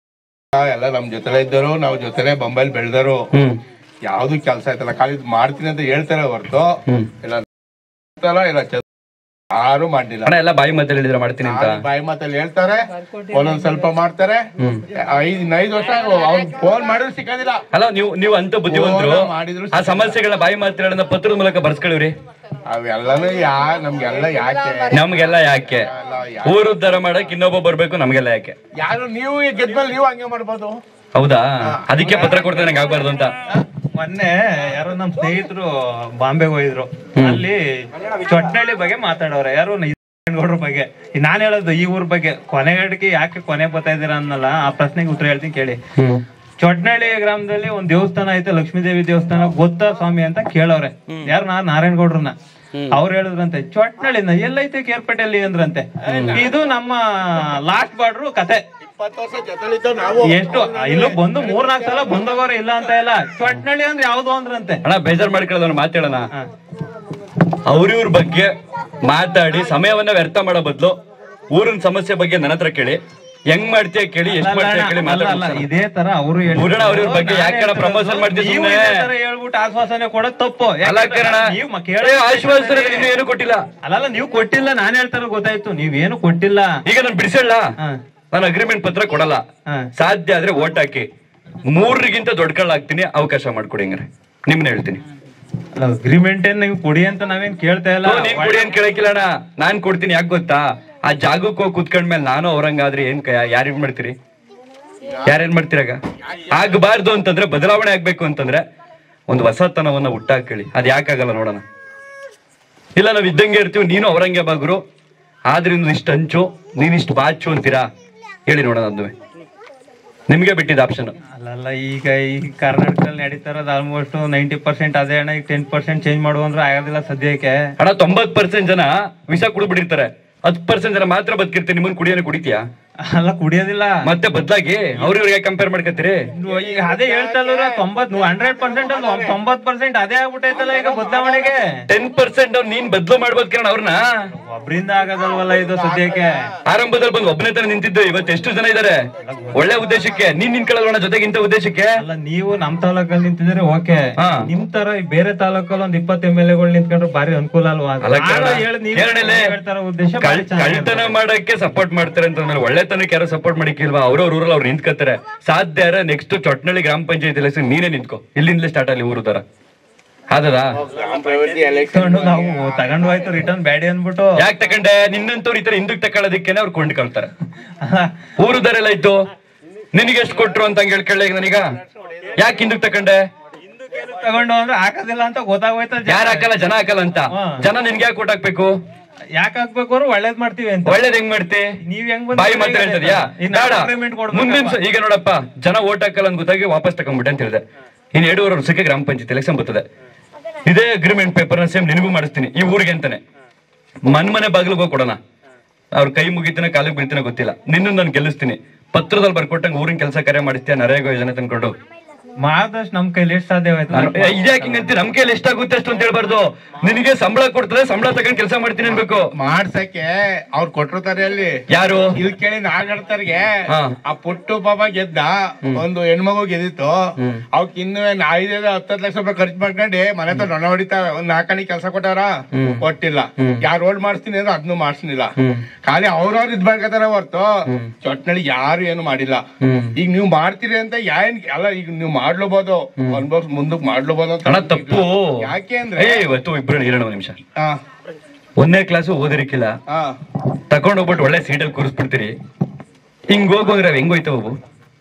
ಎಲ್ಲ ನಮ್ ಜೊತೆಲೆ ಇದ್ದರು ನಾವು ಜೊತೆಲೆ ಬೊಂಬೈಲ್ ಬೆಳ್ದರು
ಹ್ಮ್
ಯಾವ್ದು ಕೆಲಸ ಆಯ್ತಲ್ಲ ಖಾಲಿ ಇದ್ ಮಾಡ್ತೀನಿ ಅಂತ ಹೇಳ್ತಾರೆ ಹೊರತು
ಹ್ಮ್
ಇಲ್ಲ ಮಾಡ್ತಾರ, ಇಲ್ಲ ಚ- ಯಾರು ಮಾಡಿಲ್ಲ
ಅಣ್ಣ ಎಲ್ಲ ಬಾಯಿ ಮಾತಲ್ಲಿ ಹೇಳಿದ್ರೆ ಮಾಡ್ತೀನಿ ಅಂತ
ಬಾಯಿ ಮಾತಲ್ಲಿ ಹೇಳ್ತಾರೆ ಒಂದೊಂದ್ ಸ್ವಲ್ಪ ಮಾಡ್ತಾರೆ
ಹ್ಮ್
ಐದ್ ಇನ್ ಐದ್ ವರ್ಷ ಅವ್ರು ಫೋನ್ ಮಾಡಿದ್ರು ಸಿಕ್ಕೋದಿಲ್ಲ
ಅಲ್ಲ ನೀವು ನೀವು ಅಂತ ಬುದ್ಧಿವಂತರು
ಫೋನ್ ಮಾಡಿದ್ರು
ಆ ಸಮಸ್ಯೆಗಳ ಬಾಯಿ ಮಾತುಗಳನ್ನ ಪತ್ರದ ಮೂಲಕ ಬರ್ಸ್ಕೊಳಿವ್ರಿ
ಅವೆಲ್ಲನೂ ಯಾ ನಮ್ಗೆಲ್ಲ ಯಾಕೆ
ನಮ್ಗೆಲ್ಲ ಯಾಕೆ
ಎಲ್ಲ ಯಾ-
ಊರು ಉದ್ಧಾರ ಮಾಡಕ್ ಇನ್ನೊಬ್ಬ ಬರ್ಬೇಕು ನಮ್ಗೆಲ್ಲ ಯಾಕೆ
ಯಾರು ನೀವು ಗೆದ್ಮೇಲೆ ನೀವು ಹಂಗೆ ಮಾಡ್ಬೋದು
ಹೌದಾ ಅದಕ್ಕೆ ಪತ್ರ ಕೊಡ್ತೇನೆ ನಂಗೆ ಆಗ್ಬಾರ್ದು ಅಂತ
ಮೊನ್ನೆ ಯಾರೋ ನಮ್ ಸ್ನೇಹಿತರು ಬಾಂಬೆಗೆ ಹೋಗಿದ್ರು ಅಲ್ಲಿ ಚೊಟ್ನಳ್ಳಿ ಬಗ್ಗೆ ಮಾತಾಡೋರೆ ಯಾರು ಗೌಡ್ರ ಬಗ್ಗೆ ನಾನ್ ಹೇಳೋದು ಈ ಊರ್ ಬಗ್ಗೆ ಕೊನೆಗಡಿಗೆ ಯಾಕೆ ಕೊನೆ ಬರ್ತಾ ಇದೀರ ಅನ್ನಲ್ಲ ಆ ಪ್ರಶ್ನೆಗೆ ಉತ್ತರ ಹೇಳ್ತೀನಿ ಕೇಳಿ ಚೊಟ್ನಳ್ಳಿ ಗ್ರಾಮದಲ್ಲಿ ಒಂದ್ ದೇವಸ್ಥಾನ ಐತೆ ಲಕ್ಷ್ಮೀ ದೇವಿ ದೇವಸ್ಥಾನ ಗೊತ್ತಾ ಸ್ವಾಮಿ ಅಂತ ಕೇಳವ್ರೆ ಯಾರು ನಾ ನಾರಾಯಣ ಗೌಡ್ರನ್ನ ಅವ್ರು ಹೇಳಿದ್ರಂತೆ ಚೊಟ್ನಳ್ಳಿನ ಎಲ್ಲೈತೆ ಕೇರ್ಪೇಟೆಯಲ್ಲಿ ಅಂದ್ರಂತೆ ಇದು ನಮ್ಮ ಲಾಸ್ಟ್ ಬಾರ್ಡ್ರು ಕತೆ
ಇಪ್ಪತ್ತು ವರ್ಷ ಜೊತೆಲಿದ್ದು ನಾವು
ಎಷ್ಟು ಇಲ್ಲೂ ಬಂದು ಮೂರ್ನಾಲ್ಕು ಸಲ ಬಂದೋಗೋರೆ ಇಲ್ಲ ಅಂತ ಇಲ್ಲ ಚೊಟ್ನಳ್ಳಿ ಅಂದ್ರೆ ಯಾವ್ದು ಅಂದ್ರಂತೆ
ಅಣ್ಣ ಬೇಜಾರ್ ಮಾಡ್ಕೊಳ್ಳೋದನ್ನ ಮಾತಾಡೋಣ
ಹಾ.
ಅವ್ರಿವ್ರ ಬಗ್ಗೆ ಮಾತಾಡಿ ಸಮಯವನ್ನ ವ್ಯರ್ಥ ಮಾಡೋ ಬದಲು ಊರಿನ ಸಮಸ್ಯೆ ಬಗ್ಗೆ ನನ್ನ ಹತ್ರ ಕೇಳಿ ಹೆಂಗ್ ಮಾಡ್ತೀಯ ಕೇಳಿ ಎಷ್ಟ್ ಮಾಡ್ತೀಯ ಕೇಳಿ
ಅಲ್ಲ, ಅಲ್ಲ,
ಮಾತಾಡ
ಇದೇ ತರ ಅವರು
ಊರಣ್ಣ ಅವ್ರಿವ್ರ ಬಗ್ಗೆ ಯಾಕಣ್ಣ promotion ಮಾಡ್ತೀಯ ಸುಮ್ನೆ?
ಹೇಳ್ಬಿಟ್ಟು ಆಶ್ವಾಸನೆ ಕೊಡೋದ್ ತಪ್ಪು
ಅಲ್ಲ
ಯಾಕಂದ್ರೆ
ಕಣ
ನೀವು ಮ- ಕೇಳೋ-
ಆಶ್ವಾಸನೆ ಇನ್ನು ಏನು ಕೊಟ್ಟಿಲ್ಲ
ಅಲ್ಲಲ್ಲ ನೀವು ಕೊಟ್ಟಿಲ್ಲ ನಾನ್ ಹೇಳ್ತಾರ ಗೊತ್ತಾಯ್ತು ನೀವೇನು ಕೊಟ್ಟಿಲ್ಲ
ಈಗ ನಾನು ಬಿಡಿಸಲ್ಲ
ಹಾ.
ನಾನು ಅಗ್ರಿಮೆಂಟ್ ಪತ್ರ ಕೊಡಲ್ಲ
ಹಾ.
ಸಾಧ್ಯ ಆದ್ರೆ ಓಟ್ ಹಾಕಿ ಮೂರರಿಗಿಂತ ದೊಡ್ಡ ಕಳ್ಳ ಆಗ್ತೀನಿ ಅವಕಾಶ ಮಾಡ್ಕೊಡಿ ಹಂಗಾರೆ ನಿಮ್ನ ಹೇಳ್ತೀನಿ
ಅಗ್ರಿಮೆಂಟ್ ಏನ್ ನೀವು ಕೊಡಿ ಅಂತ ನಾವೇನ್ ಕೇಳ್ತಾ ಇಲ್ಲ
ಓ, ನೀನ್ ಕೊಡಿ ಅಂತ ಕೇಳಕ್ಕಿಲ್ಲ ಅಣ್ಣ ನಾನ್ ಕೊಡ್ತೀನಿ ಯಾಕೆ ಗೊತ್ತಾ ಆ ಜಾಗಕ್ಕೆ ಹೋಗಿ ಕುತ್ಕೊಂಡ್ಮೇಲೆ ನಾನು ಅವ್ರಂಗಾದ್ರೆ ಏನ್ ಯಾರು ಮಾಡ್ತೀರಿ ಯಾರೇನ್ ಮಾಡ್ತೀರಾಗ ಆಗ್ಬಾರ್ದು ಅಂತಂದ್ರೆ ಬದಲಾವಣೆ ಆಗ್ಬೇಕು ಅಂತಂದ್ರೆ ಒಂದು ಹೊಸತನವನ್ನ ಹುಟ್ಟಾಕೇಳಿ ಅದ್ ಯಾಕಾಗಲ್ಲ ನೋಡೋಣ ಇಲ್ಲ ನಾವ್ ಇದ್ದಂಗೆ ಇರ್ತೀವಿ ನೀನು ಅವರಂಗೆ ಬಾಗ್ರು ಆದ್ರಿಂದ ಇಷ್ಟು ಹಂಚು ನೀನ್ ಇಷ್ಟು ಬಾಚು ಅಂತೀರಾ ಹೇಳಿ ನೋಡೋಣ ಅದುವೆ ನಿಮ್ಗೆ ಬಿಟ್ಟಿದ್ದ ಆಪ್ಷನ್
ಅಲ್ಲಲ್ಲ ಈಗ ಈ ಕರ್ನಾಟಕದಲ್ಲಿ ನಡೀತಾ ಇರೋದು ಆಲ್ಮೋಸ್ಟ್ ನೈಂಟಿ ಪರ್ಸೆಂಟ್ ಅದೇ ಅಣ್ಣ ಈಗ ಟೆನ್ ಪರ್ಸೆಂಟ್ ಚೇಂಜ್ ಮಾಡುವ ಅಂದ್ರೆ ಆಗೋದಿಲ್ಲ ಸದ್ಯಕ್ಕೆ
ಅಣ್ಣ ತೊಂಬತ್ ಪರ್ಸೆಂಟ್ ಜನ ವಿಷ ಕುಡಿದ್ಬಿಟ್ಟಿರ್ತಾರೆ ಹತ್ತು ಪರ್ಸೆಂಟ್ ಜನ ಮಾತ್ರ ಬದುಕಿರ್ತಾರೆ ನಿಮ್ಮನ್ನ ಕುಡಿಯೋನೆ ಕುಡಿತೀಯಾ
ಅಲ್ಲ ಕುಡಿಯೋದಿಲ್ಲ
ಮತ್ತೆ ಬದ್ಲಾಗಿ ಅವ್ರಿವ್ರಿಗೆ ಕಂಪೇರ್ ಮಾಡ್ಕತ್ತೀರಿ
ನೀವು ಈಗ ಅದೇ ಹೇಳ್ತಲ್ಲ ತೊಂಬತ್ ಹಂಡ್ರೆಡ್ ಪರ್ಸೆಂಟ್ ಅಲ್ಲ ತೊಂಬತ್ ಪರ್ಸೆಂಟ್ ಅದೇ ಆಗ್ಬಿಟ್ಟೈತಲ್ಲ ಈಗ ಬದಲಾವಣೆಗೆ
ಟೆನ್ ಪರ್ಸೆಂಟ್ ಅವ್ರು ನೀನ್ ಬದ್ಲು ಮಾಡ್ಬೋದು ಕಿರಣ್ ಅವ್ರನ್ನ
ಒಬ್ರಿಂದ ಆಗದಲ್ವಲ್ಲ ಇದು ಸದ್ಯಕ್ಕೆ
ಆರಂಭದಲ್ಲಿ ಬಂದು ಒಬ್ಬನೇ ತರ ನಿಂತಿದ್ದು ಇವತ್ತು ಎಷ್ಟು ಜನ ಇದಾರೆ ಒಳ್ಳೆ ಉದ್ದೇಶಕ್ಕೆ ನೀನ್ ನಿನ್ಕೊಳ್ಳೋಣ ಜೊತೆಗೆ ಇಂಥ ಉದ್ದೇಶಕ್ಕೆ
ಅಲ್ಲ ನೀವು ನಮ್ ತಾಲೂಕಲ್ಲಿ ನಿಂತಿದ್ರೆ ಓಕೆ
ಹಾ.
ನಿಮ್ ತರ ಈ ಬೇರೆ ತಾಲೂಕಲ್ಲಿ ಒಂದ್ ಇಪ್ಪತ್ತು ಎಮ್ ಎಲ್ ಎಗಳು ನಿಂತ್ಕೊಂಡ್ರೆ ಭಾರಿ ಅನುಕೂಲ ಅಲ್ವಾ
ಅಲ್ಲ
ನಾನು
ಕಿರಣ,
ಹೇಳ್- ನೀವು
ಕಿರಣಲೆ,
ಹೇಳ್ತಾರ ಉದ್ದೇಶ ಭಾರಿ
ಕಳ್-
ಚೆನ್ನಾಗಿದೆ.
ಕಳ್ತನ ಮಾಡಕ್ಕೆ ಸಪೋರ್ಟ್ ಮಾಡ್ತಾರೆ ಅಂತಂದ್ಮೇಲೆ ಒಳ್ಳೆತನಕ್ಕೆ ಯಾರು ಸಪೋರ್ಟ್ ಮಾಡಿಕ್ಕಿಲ್ವಾ ಅವ್ರವ್ರ ಊರಲ್ಲಿ ಅವ್ರು ನಿಂತ್ಕತ್ತಾರೆ ಸಾಧ್ಯ ನೆಕ್ಸ್ಟ್ ಚೊಟ್ನಳ್ಳಿ ಗ್ರಾಮ ಪಂಚಾಯತ್ ಎಲೆಕ್ಷನ್ ನೀನೇ ನಿಂತ್ಕೋ ಇಲ್ಲಿಂದಲೇ ಸ್ಟಾರ್ಟ್ ಅಲ್ಲಿ ಊರು ತರ ಆದದಾ
ತಗೊಂಡು ನಾವು ತಗೊಂಡು ಹೋಯ್ತು ರಿಟರ್ನ್ ಬ್ಯಾಡಿ ಅನ್ಬಿಟ್ಟು
ಯಾಕೆ ತಕೊಂಡೆ ನಿನ್ನಂತವ್ರು ಈ ತರ ಹಿಂದಕ್ಕೆ ತಕೊಳ್ಳೋದಕ್ಕೇನೆ ಅವ್ರು ಕೊಂಡ್ಕೊಳ್ತಾರೆ ಊರು ದರ ಎಲ್ಲ ಇತ್ತು ನಿನಗೆ ಎಷ್ಟು ಕೊಟ್ರು ಅಂತ ಹಂಗೆ ಹೇಳ್ಕೊಳ್ಳಿ ಈಗ ನನಗ ಯಾಕೆ ಹಿಂದಕ್ಕೆ ತಕೊಂಡೆ
ತಗೊಂಡು ಅಂದ್ರೆ ಹಾಕೋದಿಲ್ಲ ಅಂತ ಗೊತ್ತಾಗೋಯ್ತ
ಯಾರು ಹಾಕಲ್ಲ ಜನ ಹಾಕಲ್ಲ ಅಂತ
ಹಾ.
ಜನ ನಿನ್ಗೆ ಯಾಕೆ ಕೊಟ್ ಹಾಕ್ಬೇಕು
ಯಾಕೆ ಹಾಕ್ಬೇಕು ಅವ್ರು ಒಳ್ಳೇದ್ ಮಾಡ್ತೀವಿ ಅಂತ
ಒಳ್ಳೇದ್ ಹೆಂಗ್ ಮಾಡ್ತಿ
ನೀವ್ ಹೆಂಗ್
ಬಾಯಿ ಮಾತ್ರ ಹೇಳ್ತದ್ಯಾ ಬೇಡ
ಅಗ್ರಿಮೆಂಟ್
ಮುಂದಿನ ಸ- ಈಗ ನೋಡಪ್ಪ ಜನ ಓಟ್ ಹಾಕಲ್ಲ ಅಂತ ಗೊತ್ತಾಗಿ ವಾಪಸ್ ತಗೊಂಡ್ಬಿಟ್ಟೆ ಅಂತ ಹೇಳಿದೆ ಇನ್ ಎರಡೂವರೆ ವರ್ಷಕ್ಕೆ ಗ್ರಾಮ ಪಂಚಾಯತ್ ಎಲೆಕ್ಷನ್ ಬರ್ತದೆ ಇದೇ ಅಗ್ರಿಮೆಂಟ್ ಪೇಪರ್ ಸೇಮ್ ನಿನಗೂ ಮಾಡಿಸ್ತೀನಿ ಈ ಊರಿಗೆ ಅಂತಾನೆ ಮನ್ ಮನೆ ಬಾಗಿಲಿಗೆ ಹೋಗಿ ಕೊಡೋಣ ಅವ್ರ ಕೈ ಮುಗಿತಾನೆ ಕಾಲಿಗೆ ಬೀಳ್ತಾನೆ ಗೊತ್ತಿಲ್ಲ ನಿನ್ನ ನಾನು ಗೆಲ್ಲಿಸ್ತೀನಿ ಪತ್ರದಲ್ಲಿ ಬರ್ಕೊಟ್ಟಂಗೆ ಊರಿನ ಕೆಲಸ ಕಾರ್ಯ ಮಾಡಿಸ್ತೀಯ ನರೇಗಾ ಯೋಜನೆ ತಂದ್ಕೊಂಡು
ಮಾಡಿದಷ್ಟು ನಮ್ ಕೈಲಿ ಎಷ್ಟು ಸಾಧ್ಯವಾಯ್ತು
ನಾನು ಇದ್ಯಾಕೆ ಹಿಂಗಂತಿ ನಮ್ ಕೈಯಲ್ಲಿ ಎಷ್ಟಾಗುತ್ತೆ ಅಷ್ಟು ಅಂತ ಹೇಳ್ಬಾರ್ದು ನಿನಗೆ ಸಂಬಳ ಕೊಡ್ತದೆ ಸಂಬಳ ತಗೊಂಡ್ ಕೆಲಸ ಮಾಡ್ತೀನಿ ಅನ್ಬೇಕು
ಮಾಡ್ಸಕ್ಕೆ ಅವ್ರು ಕೊಟ್ಟಿರ್ತಾರೆ ಅಲ್ಲಿ
ಯಾರು
ಇದು ಕೇಳಿ ನಾಗಡ್ತಾರ್ಗೆ
ಹಾ.
ಆ ಪುಟ್ಟು ಪಾಪ ಗೆದ್ದ ಒಂದು ಹೆಣ್ಮಗು ಗೆದ್ದಿತ್ತು ಅವಕ್ ಇನ್ನು ಏನ್ ಐದೈದು ಹತ್ತತ್ತು ಲಕ್ಷ ರೂಪಾಯಿ ಖರ್ಚು ಮಾಡ್ಕೊಂಡು ಮನೆ ಹತ್ರ ನೊಣ ಹೊಡಿತಾವೆ ಒಂದ್ ನಾಲ್ಕಣಿ ಕೆಲಸ ಕೊಟ್ಟಾರ ಕೊಟ್ಟಿಲ್ಲ ಯಾರು ರೋಡ್ ಮಾಡಿಸ್ತೀನಿ ಅಂದ್ರೆ ಅದನ್ನು ಮಾಡಿಸ್ನಿಲ್ಲ ಖಾಲಿ ಅವ್ರವ್ರು ಇದ್ ಮಾಡ್ಕೊತಾರ ಹೊರ್ತು ಚೊಟ್ನಳ್ಳಿ ಯಾರು ಏನು ಮಾಡಿಲ್ಲ ಈಗ ನೀವು ಮಾಡ್ತೀರಿ ಅಂತ ಏನ್ ಅಲ್ಲ ಈಗ ನೀವು ಮಾಡ್ಲೂಬಹುದು ಅನ್ಭವ್ ಮುಂದಕ್ ಮಾಡ್ಲೂಬಹುದು ಅಂತ
ಹಣ ತಪ್ಪು
ಯಾಕೆ ಅಂದ್ರೆ
ಏ ಇವತ್ತು ಇಬ್ರು ಇರೋಣ ಒಂದ್ ನಿಮಿಷ
ಹಾ
ಒಂದನೇ ಕ್ಲಾಸು ಓದಿರಿಕಿಲ್ಲ
ಹಾ
ತಕೊಂಡ್ ಹೋಗ್ಬಿಟ್ಟು ಒಳ್ಳೆ ಸೀಟಲ್ಲಿ ಕೂರಿಸ್ಬಿಡ್ತೀರಿ ಹಿಂಗ್ ಹೋಗೋದ್ರೆ ಹೆಂಗ್ ಹೋಯ್ತವ ಅವು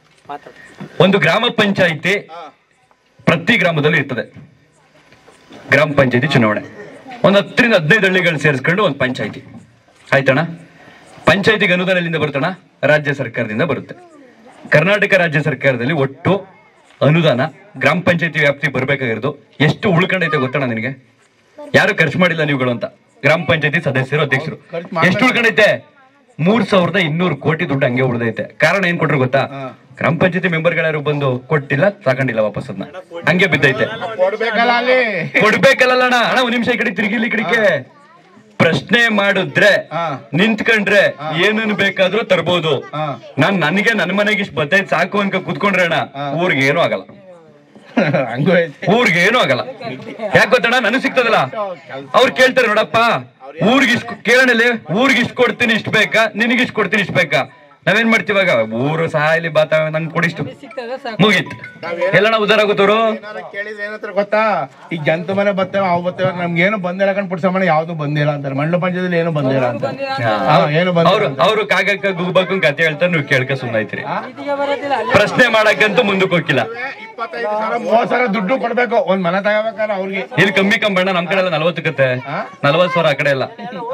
ಒಂದು ಗ್ರಾಮ ಪಂಚಾಯಿತಿ ಪ್ರತಿ ಗ್ರಾಮದಲ್ಲೂ ಇರ್ತದೆ ಗ್ರಾಮ ಪಂಚಾಯತಿ ಚುನಾವಣೆ ಒಂದ್ ಹತ್ತರಿಂದ ಹದಿನೈದು ಹಳ್ಳಿಗಳು ಸೇರಿಸ್ಕೊಂಡು ಒಂದು ಪಂಚಾಯತಿ ಆಯ್ತಣ್ಣ ಪಂಚಾಯತಿಗೆ ಅನುದಾನ ಎಲ್ಲಿಂದ ಬರುತ್ತಣ್ಣ ರಾಜ್ಯ ಸರ್ಕಾರದಿಂದ ಬರುತ್ತೆ ಕರ್ನಾಟಕ ರಾಜ್ಯ ಸರ್ಕಾರದಲ್ಲಿ ಒಟ್ಟು ಅನುದಾನ ಗ್ರಾಮ ಪಂಚಾಯತಿ ವ್ಯಾಪ್ತಿ ಬರ್ಬೇಕಾಗಿರೋದು ಎಷ್ಟು ಉಳ್ಕೊಂಡೈತೆ ಗೊತ್ತಣ್ಣ ನಿನಗೆ ಯಾರು ಖರ್ಚು ಮಾಡಿಲ್ಲ ನೀವುಗಳು ಅಂತ ಗ್ರಾಮ ಪಂಚಾಯತಿ ಸದಸ್ಯರು ಅಧ್ಯಕ್ಷರು
ಖರ್ಚು ಮಾಡ್ಬೇಕು.
ಎಷ್ಟು ಉಳ್ಕೊಂಡೈತೆ ಮೂರ್ ಸಾವಿರದ ಇನ್ನೂರು ಕೋಟಿ ದುಡ್ಡು ಹಂಗೆ ಉಳ್ದೈತೆ ಕಾರಣ ಏನ್ ಕೊಟ್ರು ಗೊತ್ತಾ ಗ್ರಾಮ ಪಂಚಾಯತಿ ಮೆಂಬರ್ಗಳ್ಯಾರು ಬಂದು ಕೊಟ್ಟಿಲ್ಲ ತಗೊಂಡಿಲ್ಲ ವಾಪಸ್ ಅದನ್ನ ಹಂಗೆ ಬಿದ್ದೈತೆ
ಕೊಡ್ಬೇಕಲ್ಲ ಅಲ್ಲಿ
ಕೊಡ್ಬೇಕಲ್ಲ ಅಣ್ಣ ಅಣ್ಣ ಒಂದ್ ನಿಮಿಷ ಈ ಕಡೆ ತಿರುಗಿಲಿ ಈ ಕಡೆಗೆ ಪ್ರಶ್ನೆ ಮಾಡಿದ್ರೆ
ಹಾ.
ನಿಂತ್ಕೊಂಡ್ರೆ ಏನನ್ನು ಬೇಕಾದ್ರೂ ತರ್ಬೋದು
ಹಾ.
ನಾನ್ ನನಗೆ ನನ್ನ ಮನೆಗೆ ಇಷ್ಟು ಬತ್ತೈತ್ ಸಾಕು ಅನ್ಕ ಕುತ್ಕೊಂಡ್ರೆ ಅಣ್ಣ ಊರಿಗೆ ಏನೂ ಆಗಲ್ಲ
ಹಂಗೂ ಐತೆ
ಊರಿಗೆ ಏನೂ ಆಗಲ್ಲ ಯಾಕೆ ಗೊತ್ತಣ್ಣ ನನಗ್ ಸಿಗ್ತದಲ್ಲ ಅವ್ರು ಕೇಳ್ತಾರೆ ನೋಡಪ್ಪ ಊರಿಗೆ ಇಷ್ಟು ಕೇಳಣಲ್ಲಿ ಊರಿಗೆ ಇಷ್ಟು ಕೊಡ್ತೀನಿ ಇಷ್ಟು ಬೇಕಾ ನಿನಗೆ ಇಷ್ಟು ಕೊಡ್ತೀನಿ ಇಷ್ಟು ಬೇಕಾ ನಾವೇನ್ ಮಾಡ್ತೀವಾಗ ಊರು ಸಹಾಯಲಿ ಬಾತ ನಂಗೆ ಕೊಡಿಷ್ಟು ಮುಗೀತು ಎಲ್ಲಣ್ಣ ಉದ್ದಾರ ಆಗುತ್ತವ್ರು
ಏನಾರ ಕೇಳಿದ್ರೆ ಏನಂತಾರೆ ಗೊತ್ತಾ ಈಗ ಜಂತು ಮನೆ ಬರ್ತೇವೆ ಅವು ಬರ್ತೇವೆ ನಮ್ಗೆ ಏನು ಬಂದಿಲ್ಲ ಕಣ್ ಪುಟ್ಸ ಮನೆ ಯಾವ್ದು ಬಂದಿಲ್ಲ ಅಂತಾರೆ ಮಂಡಲ ಪಂಚಾಯದಲ್ಲಿ ಏನು ಬಂದಿಲ್ಲ ಅಂತ ಹಾ, ಏನು ಬಂದಿಲ್ಲ
ಅವ್ರು
ಅಂತ.
ಅವ್ರು ಕಾಗಕ್ಕ ಗುಗ್ಬಕ್ಕ ಕತೆ ಹೇಳ್ತಾರೆ ನೀವು ಕೇಳ್ಕ ಸುಮ್ಮನಾಯ್ತಿರಿ ಪ್ರಶ್ನೆ ಮಾಡಕ್ಕಂತೂ ಮುಂದಕ್ಕೆ ಹೋಗಿಲ್ಲ
ಇಪ್ಪತ್ತೈದು ಸಾವಿರ ಮೂವತ್ ಸಾವಿರ ದುಡ್ಡು ಕೊಡ್ಬೇಕು ಒಂದ್ ಮನೆ ತಗೋಬೇಕಾದ್ರೆ ಅವ್ರಿಗೆ
ಇಲ್ಲಿ ಕಮ್ಮಿ ಕಂಬಣ್ಣ ನಮ್ ಕಡೆ ಎಲ್ಲ ನಲ್ವತ್ತಕ್ಕತ್ತೆ ನಲ್ವತ್ ಸಾವಿರ ಆ ಕಡೆ ಎಲ್ಲ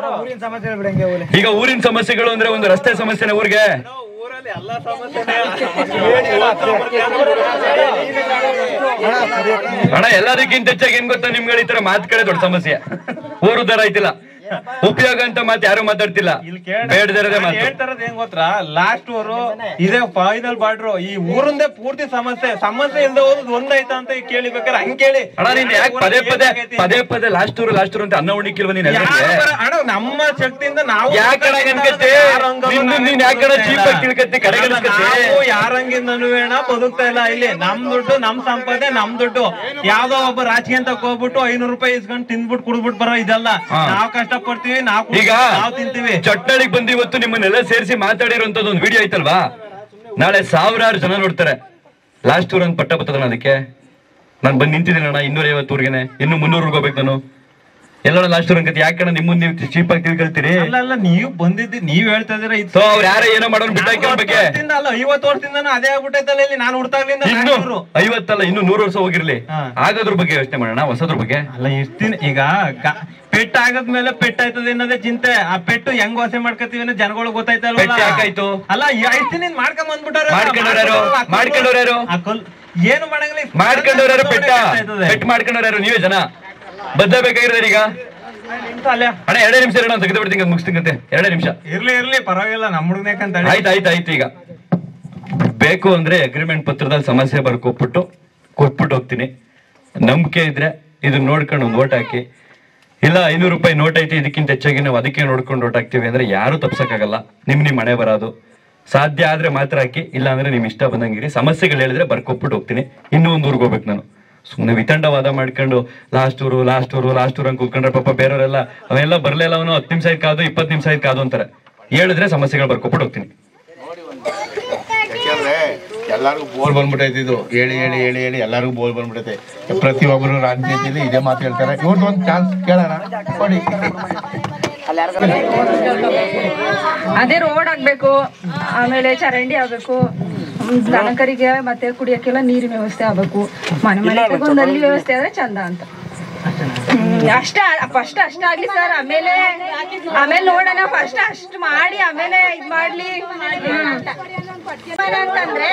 ಈಗ ಊರಿನ ಸಮಸ್ಯೆಗಳು ಅಂದ್ರೆ ಒಂದು ರಸ್ತೆ ಸಮಸ್ಯೆನೆ ಊರಿಗೆ ಅಣ್ಣ ಎಲ್ಲದಕ್ಕಿಂತ ಹೆಚ್ಚಾಗಿ ಏನ್ ಗೊತ್ತಾ ನಿಮ್ಗೆ ಈ ತರ ಮಾತ್ ಕಡೆ ದೊಡ್ಡ ಸಮಸ್ಯೆ ಊರು ದರ ಐತಿಲ್ಲ ಉಪಯೋಗ ಅಂತ ಮಾತು ಯಾರು ಮಾತಾಡ್ತಿಲ್ಲ
ಇಲ್ಲಿ ಕೇಳ
ಬೇಡದಿರದೆ ಮಾತು
ಹೇಳ್ತಾರದ್ ಏನ್ ಗೊತ್ತಾ ಲಾಸ್ಟ್ ಅವರು ಇದೇ ಫೈನಲ್ ಬಾರ್ಡ್ರು ಈ ಊರಿಂದೇ ಪೂರ್ತಿ ಸಮಸ್ಯೆ ಸಮಸ್ಯೆ ಇಲ್ದ ಹೋದ್ ಒಂದೈತ ಅಂತ ಈಗ ಕೇಳಿಬೇಕಾರೆ ಹಂಗ್ ಕೇಳಿ
ಅಣ್ಣ ನೀನ್ ಯಾಕೆ ಪದೇ ಪದೇ ಪದೇ ಪದೇ ಲಾಸ್ಟ್ ಊರು ಲಾಸ್ಟ್ ಊರು ಅಂತ ಅನ್ನ ಉಣಿಕಿಲ್ವ ನೀನ್
ಯಾರು
ಎಲ್ಲರಿಗೆ
ಬರ- ಅಣ್ಣ ನಮ್ಮ ಶಕ್ತಿಯಿಂದ ನಾವು
ಯಾಕಣ ಅನ್ಕತ್ತೆ? ನಿಂದು ನೀನ್ ಯಾಕಣ cheap ಆಗಿ ತಿಳ್ಕತ್ತಿ, ಕಡೆಗಣಿಸ್ಕತ್ತಿ?
ನಾವು ಯಾರಂಗಿಂದ ನಡುವೇಣ ಬದುಕ್ತಾ ಇಲ್ಲ ಇಲ್ಲಿ ನಮ್ ದುಡ್ಡು ನಮ್ ಸಂಪದೆ ನಮ್ ದುಡ್ಡು ಯಾವ್ದೋ ಒಬ್ಬ ರಾಜಕೀಯ ಅಂತ ಹೋಗ್ಬಿಟ್ಟು ಐನೂರು ರೂಪಾಯಿ ಇಸ್ಕೊಂಡ್ ತಿಂದ್ಬಿಟ್ಟು ಕುಡ್ಬಿಟ್ಟು ಬರೋ ಇದಲ್ಲ ನಾವ್ ಕಷ್ಟ ಪಡ್ತೀವಿ ನಾವ್
ಈಗ
ನಾವ್ ತಿಂತೀವಿ
ಚಟ್ನಳಿಗ್ ಬಂದು ಇವತ್ತು ನಿಮ್ಮನ್ನೆಲ್ಲ ಸೇರಿಸಿ ಮಾತಾಡಿರುವಂತದ್ದು ಒಂದು ವಿಡಿಯೋ ಐತಲ್ವಾ ನಾಳೆ ಸಾವಿರಾರು ಜನ ನೋಡ್ತಾರೆ ಲಾಸ್ಟ್ ಊರ್ ಅಂತ ಪಟ್ಟ ಬರ್ತದಣ್ಣ ಅದಕ್ಕೆ ನಾನು ಬಂದು ನಿಂತಿದ್ದೀನಿ ಅಣ್ಣ ಇನ್ನೂರ ಐವತ್ತು ಊರ್ಗೆನೆ ಇನ್ನು ಮುನ್ನೂರು ಹೋಗ್ಬೇಕು ನಾನು ಎಲ್ಲಣ್ಣ ಲಾಸ್ಟ್ ಊರ್ ಅನ್ಕತಿ ಯಾಕಣ್ಣ ನಿಮ್ಮನ್ನ ನೀವು ಚೀಪ್ ಆಗಿ ತಿಳ್ಕೊಳ್ತೀರಿ
ಅಲ್ಲ ಅಲ್ಲ ನೀವ್ ಬಂದಿದ್ದಿ ನೀವ್ ಹೇಳ್ತಾ ಇದೀರ ಇದು
ಸೊ ಅವ್ರು ಯಾರೇ ಏನೋ ಮಾಡೋನ್ ಬಿಟ್ಟಾಕಿ ಅವ್ರ ಬಗ್ಗೆ
ವರ್ಷದಿಂದ ಅಲ್ಲ ಐವತ್ತು ವರ್ಷದಿಂದ ಅದೇ ಆಗ್ಬಿಟ್ಟೈತಲ್ಲ ಇಲ್ಲಿ ನಾನು ಹುಡ್ತಾಗ್ಲಿಂದ
ಇನ್ನು
ನಾಲ್ಕೂರು.
ಐವತ್ತಲ್ಲ ಇನ್ನು ನೂರು ವರ್ಷ ಹೋಗಿರ್ಲಿ
ಹಾ.
ಆಗೋದ್ರ ಬಗ್ಗೆ ಯೋಚನೆ ಮಾಡೋಣ ಹೊಸದ್ರ ಬಗ್ಗೆ
ಅಲ್ಲ ಎಷ್ಟ್ ದಿನ ಈಗ ಗ- ಪೆಟ್ಟು ಆಗದ್ಮೇಲೆ ಪೆಟ್ಟು ಆಯ್ತದೆ ಅನ್ನೋದೇ ಚಿಂತೆ ಆ ಪೆಟ್ಟು ಹೆಂಗ್ ವಾಸೆ ಮಾಡ್ಕೊತೀವಿ ಅನ್ನೋ ಜನಗಳು ಗೊತ್ತಾಯ್ತಲ್ವಲ್ಲ
ಪೆಟ್ಟು ಯಾಕಾಯ್ತು?
ಅಲ್ಲ ಎಷ್ಟ್ ದಿನ ಮಾಡ್ಕೊಂಡ್ ಬಂದ್ಬಿಟ್ಟಾರ
ಮಾಡ್ಕೊಂಡವ್ರು ಯಾರು? ಮಾಡ್ಕೊಂಡವ್ರು ಯಾರು?
ಏನು ಮಾಡಂಗಿಲ್ಲ
ಮಾಡ್ಕೊಂಡವ್ರು ಯಾರು ಪೆಟ್ಟ
ಕಷ್ಟ ಆಯ್ತದೆ.
ಪೆಟ್ ಮಾಡ್ಕೊಂಡವ್ರು ಯಾರು ನೀವೇ ಜನ ಬದಲಾಗಬೇಕಾಗಿರೋದು ಈಗ
ಅಲ್ಲೇ
ಅಣ್ಣ ಎರಡೇ ನಿಮಿಷ ಇರೋಣ ತೆಗೆದು ಬಿಡ್ತೀನಿ ಮುಗಿಸ್ತೀನಿ ಎರಡೇ ನಿಮಿಷ
ಇರ್ಲಿ ಇರ್ಲಿ ಪರವಾಗಿಲ್ಲ ನಮ್ಮ ಹುಡುಗನೇಕಂತ ಹೇಳಿ
ಆಯ್ತು ಆಯ್ತು ಆಯ್ತು ಈಗ ಬೇಕು ಅಂದ್ರೆ ಅಗ್ರಿಮೆಂಟ್ ಪತ್ರದಲ್ಲಿ ಸಮಸ್ಯೆ ಬರ್ಕೊಟ್ಬಿಟ್ಟು ಕೊಟ್ಬಿಟ್ಟು ಹೋಗ್ತೀನಿ ನಂಬಿಕೆ ಇದ್ರೆ ಇದನ್ನ ನೋಡ್ಕೊಂಡು ಒಂದು ಓಟ್ ಹಾಕಿ ಇಲ್ಲ ಐನೂರು ರೂಪಾಯಿ ನೋಟ್ ಐತಿ ಇದಕ್ಕಿಂತ ಹೆಚ್ಚಾಗಿ ನಾವು ಅದಕ್ಕೆ ನೋಡ್ಕೊಂಡು ಓಟ್ ಹಾಕ್ತೀವಿ ಅಂದ್ರೆ ಯಾರು ತಪ್ಸಕ್ಕಾಗಲ್ಲ ನಿಮ್ ನಿಮ್ ಮನೆ ಬರೋದು ಸಾಧ್ಯ ಆದ್ರೆ ಮಾತ್ರ ಹಾಕಿ ಇಲ್ಲ ಅಂದ್ರೆ ನಿಮ್ ಇಷ್ಟ ಬಂದಂಗಿರಿ ಸಮಸ್ಯೆಗಳು ಹೇಳಿದ್ರೆ ಬರ್ಕೊಟ್ಬಿಟ್ಟು ಹೋಗ್ತೀನಿ ಇನ್ನೂ ಒಂದು ಊರಿಗೆ ಹೋಗ್ಬೇಕು ನಾನು ಸುಮ್ಮನೆ ವಿತಂಡವಾದ ಮಾಡ್ಕೊಂಡು ಲಾಸ್ಟ್ ಊರು ಲಾಸ್ಟ್ ಊರು ಲಾಸ್ಟ್ ಊರು ಅಂತ ಕೂತ್ಕೊಂಡ್ರೆ ಪಾಪ ಬೇರೆಯವರೆಲ್ಲ ಅವೆಲ್ಲ ಬರ್ಲಿಲ್ಲ ಅವನು ಹತ್ತು ನಿಮಿಷ ಆಯ್ತು ಕಾದು ಇಪ್ಪತ್ತು ನಿಮಿಷ ಆಯ್ತು ಕಾದು ಅಂತಾರೆ ಹೇಳಿದ್ರೆ ಸಮಸ್ಯೆಗಳು ಬರ್ಕೊಟ್ಬಿಟ್ಟು ಹೋಗ್ತೀನಿ
ಯಾಕೆಂದ್ರೆ ಎಲ್ಲಾರ್ಗು ಬೋಲ್ ಬಂದ್ಬಿಟ್ಟೈತೆ ಇದು ಹೇಳಿ ಹೇಳಿ ಹೇಳಿ ಹೇಳಿ ಎಲ್ಲಾರ್ಗು ಬೋಲ್ ಬಂದ್ಬಿಟ್ಟೈತೆ ಪ್ರತಿಯೊಬ್ಬರು ರಾಜನೀತಿಯಲ್ಲಿ ಇದೇ ಮಾತು ಹೇಳ್ತಾರೆ ಇವ್ರದ್ದು ಒಂದು ಚಾನ್ಸ್ ಕೇಳೋಣ ಕೊಡಿ
ಅದೇ ರೋಡ್ ಆಗ್ಬೇಕು ಆಮೇಲೆ ಚರಂಡಿ ಆಗ್ಬೇಕು ಹ್ಮ್, ದನಕರಿಗೆ ಮತ್ತೆ ಕುಡಿಯಕ್ಕೆಲ್ಲ ನೀರಿನ ವ್ಯವಸ್ಥೆ ಆಗ್ಬೇಕು ಮನೆ ಮನೆ ಒಂದು ನಲ್ಲಿ ವ್ಯವಸ್ಥೆ ಆದ್ರೆ ಚಂದ ಅಂತ ಹ್ಮ್, ಅಷ್ಟ ಫಸ್ಟ್ ಅಷ್ಟ ಆಗ್ಲಿ ಸರ್ ಆಮೇಲೆ ಆಮೇಲೆ ನೋಡೋಣ ಫಸ್ಟ್ ಅಷ್ಟ್ ಮಾಡಿ ಆಮೇಲೆ ಇದ್ ಮಾಡ್ಲಿ ಹ್ಮ್.
ಅಂತಂದ್ರೆ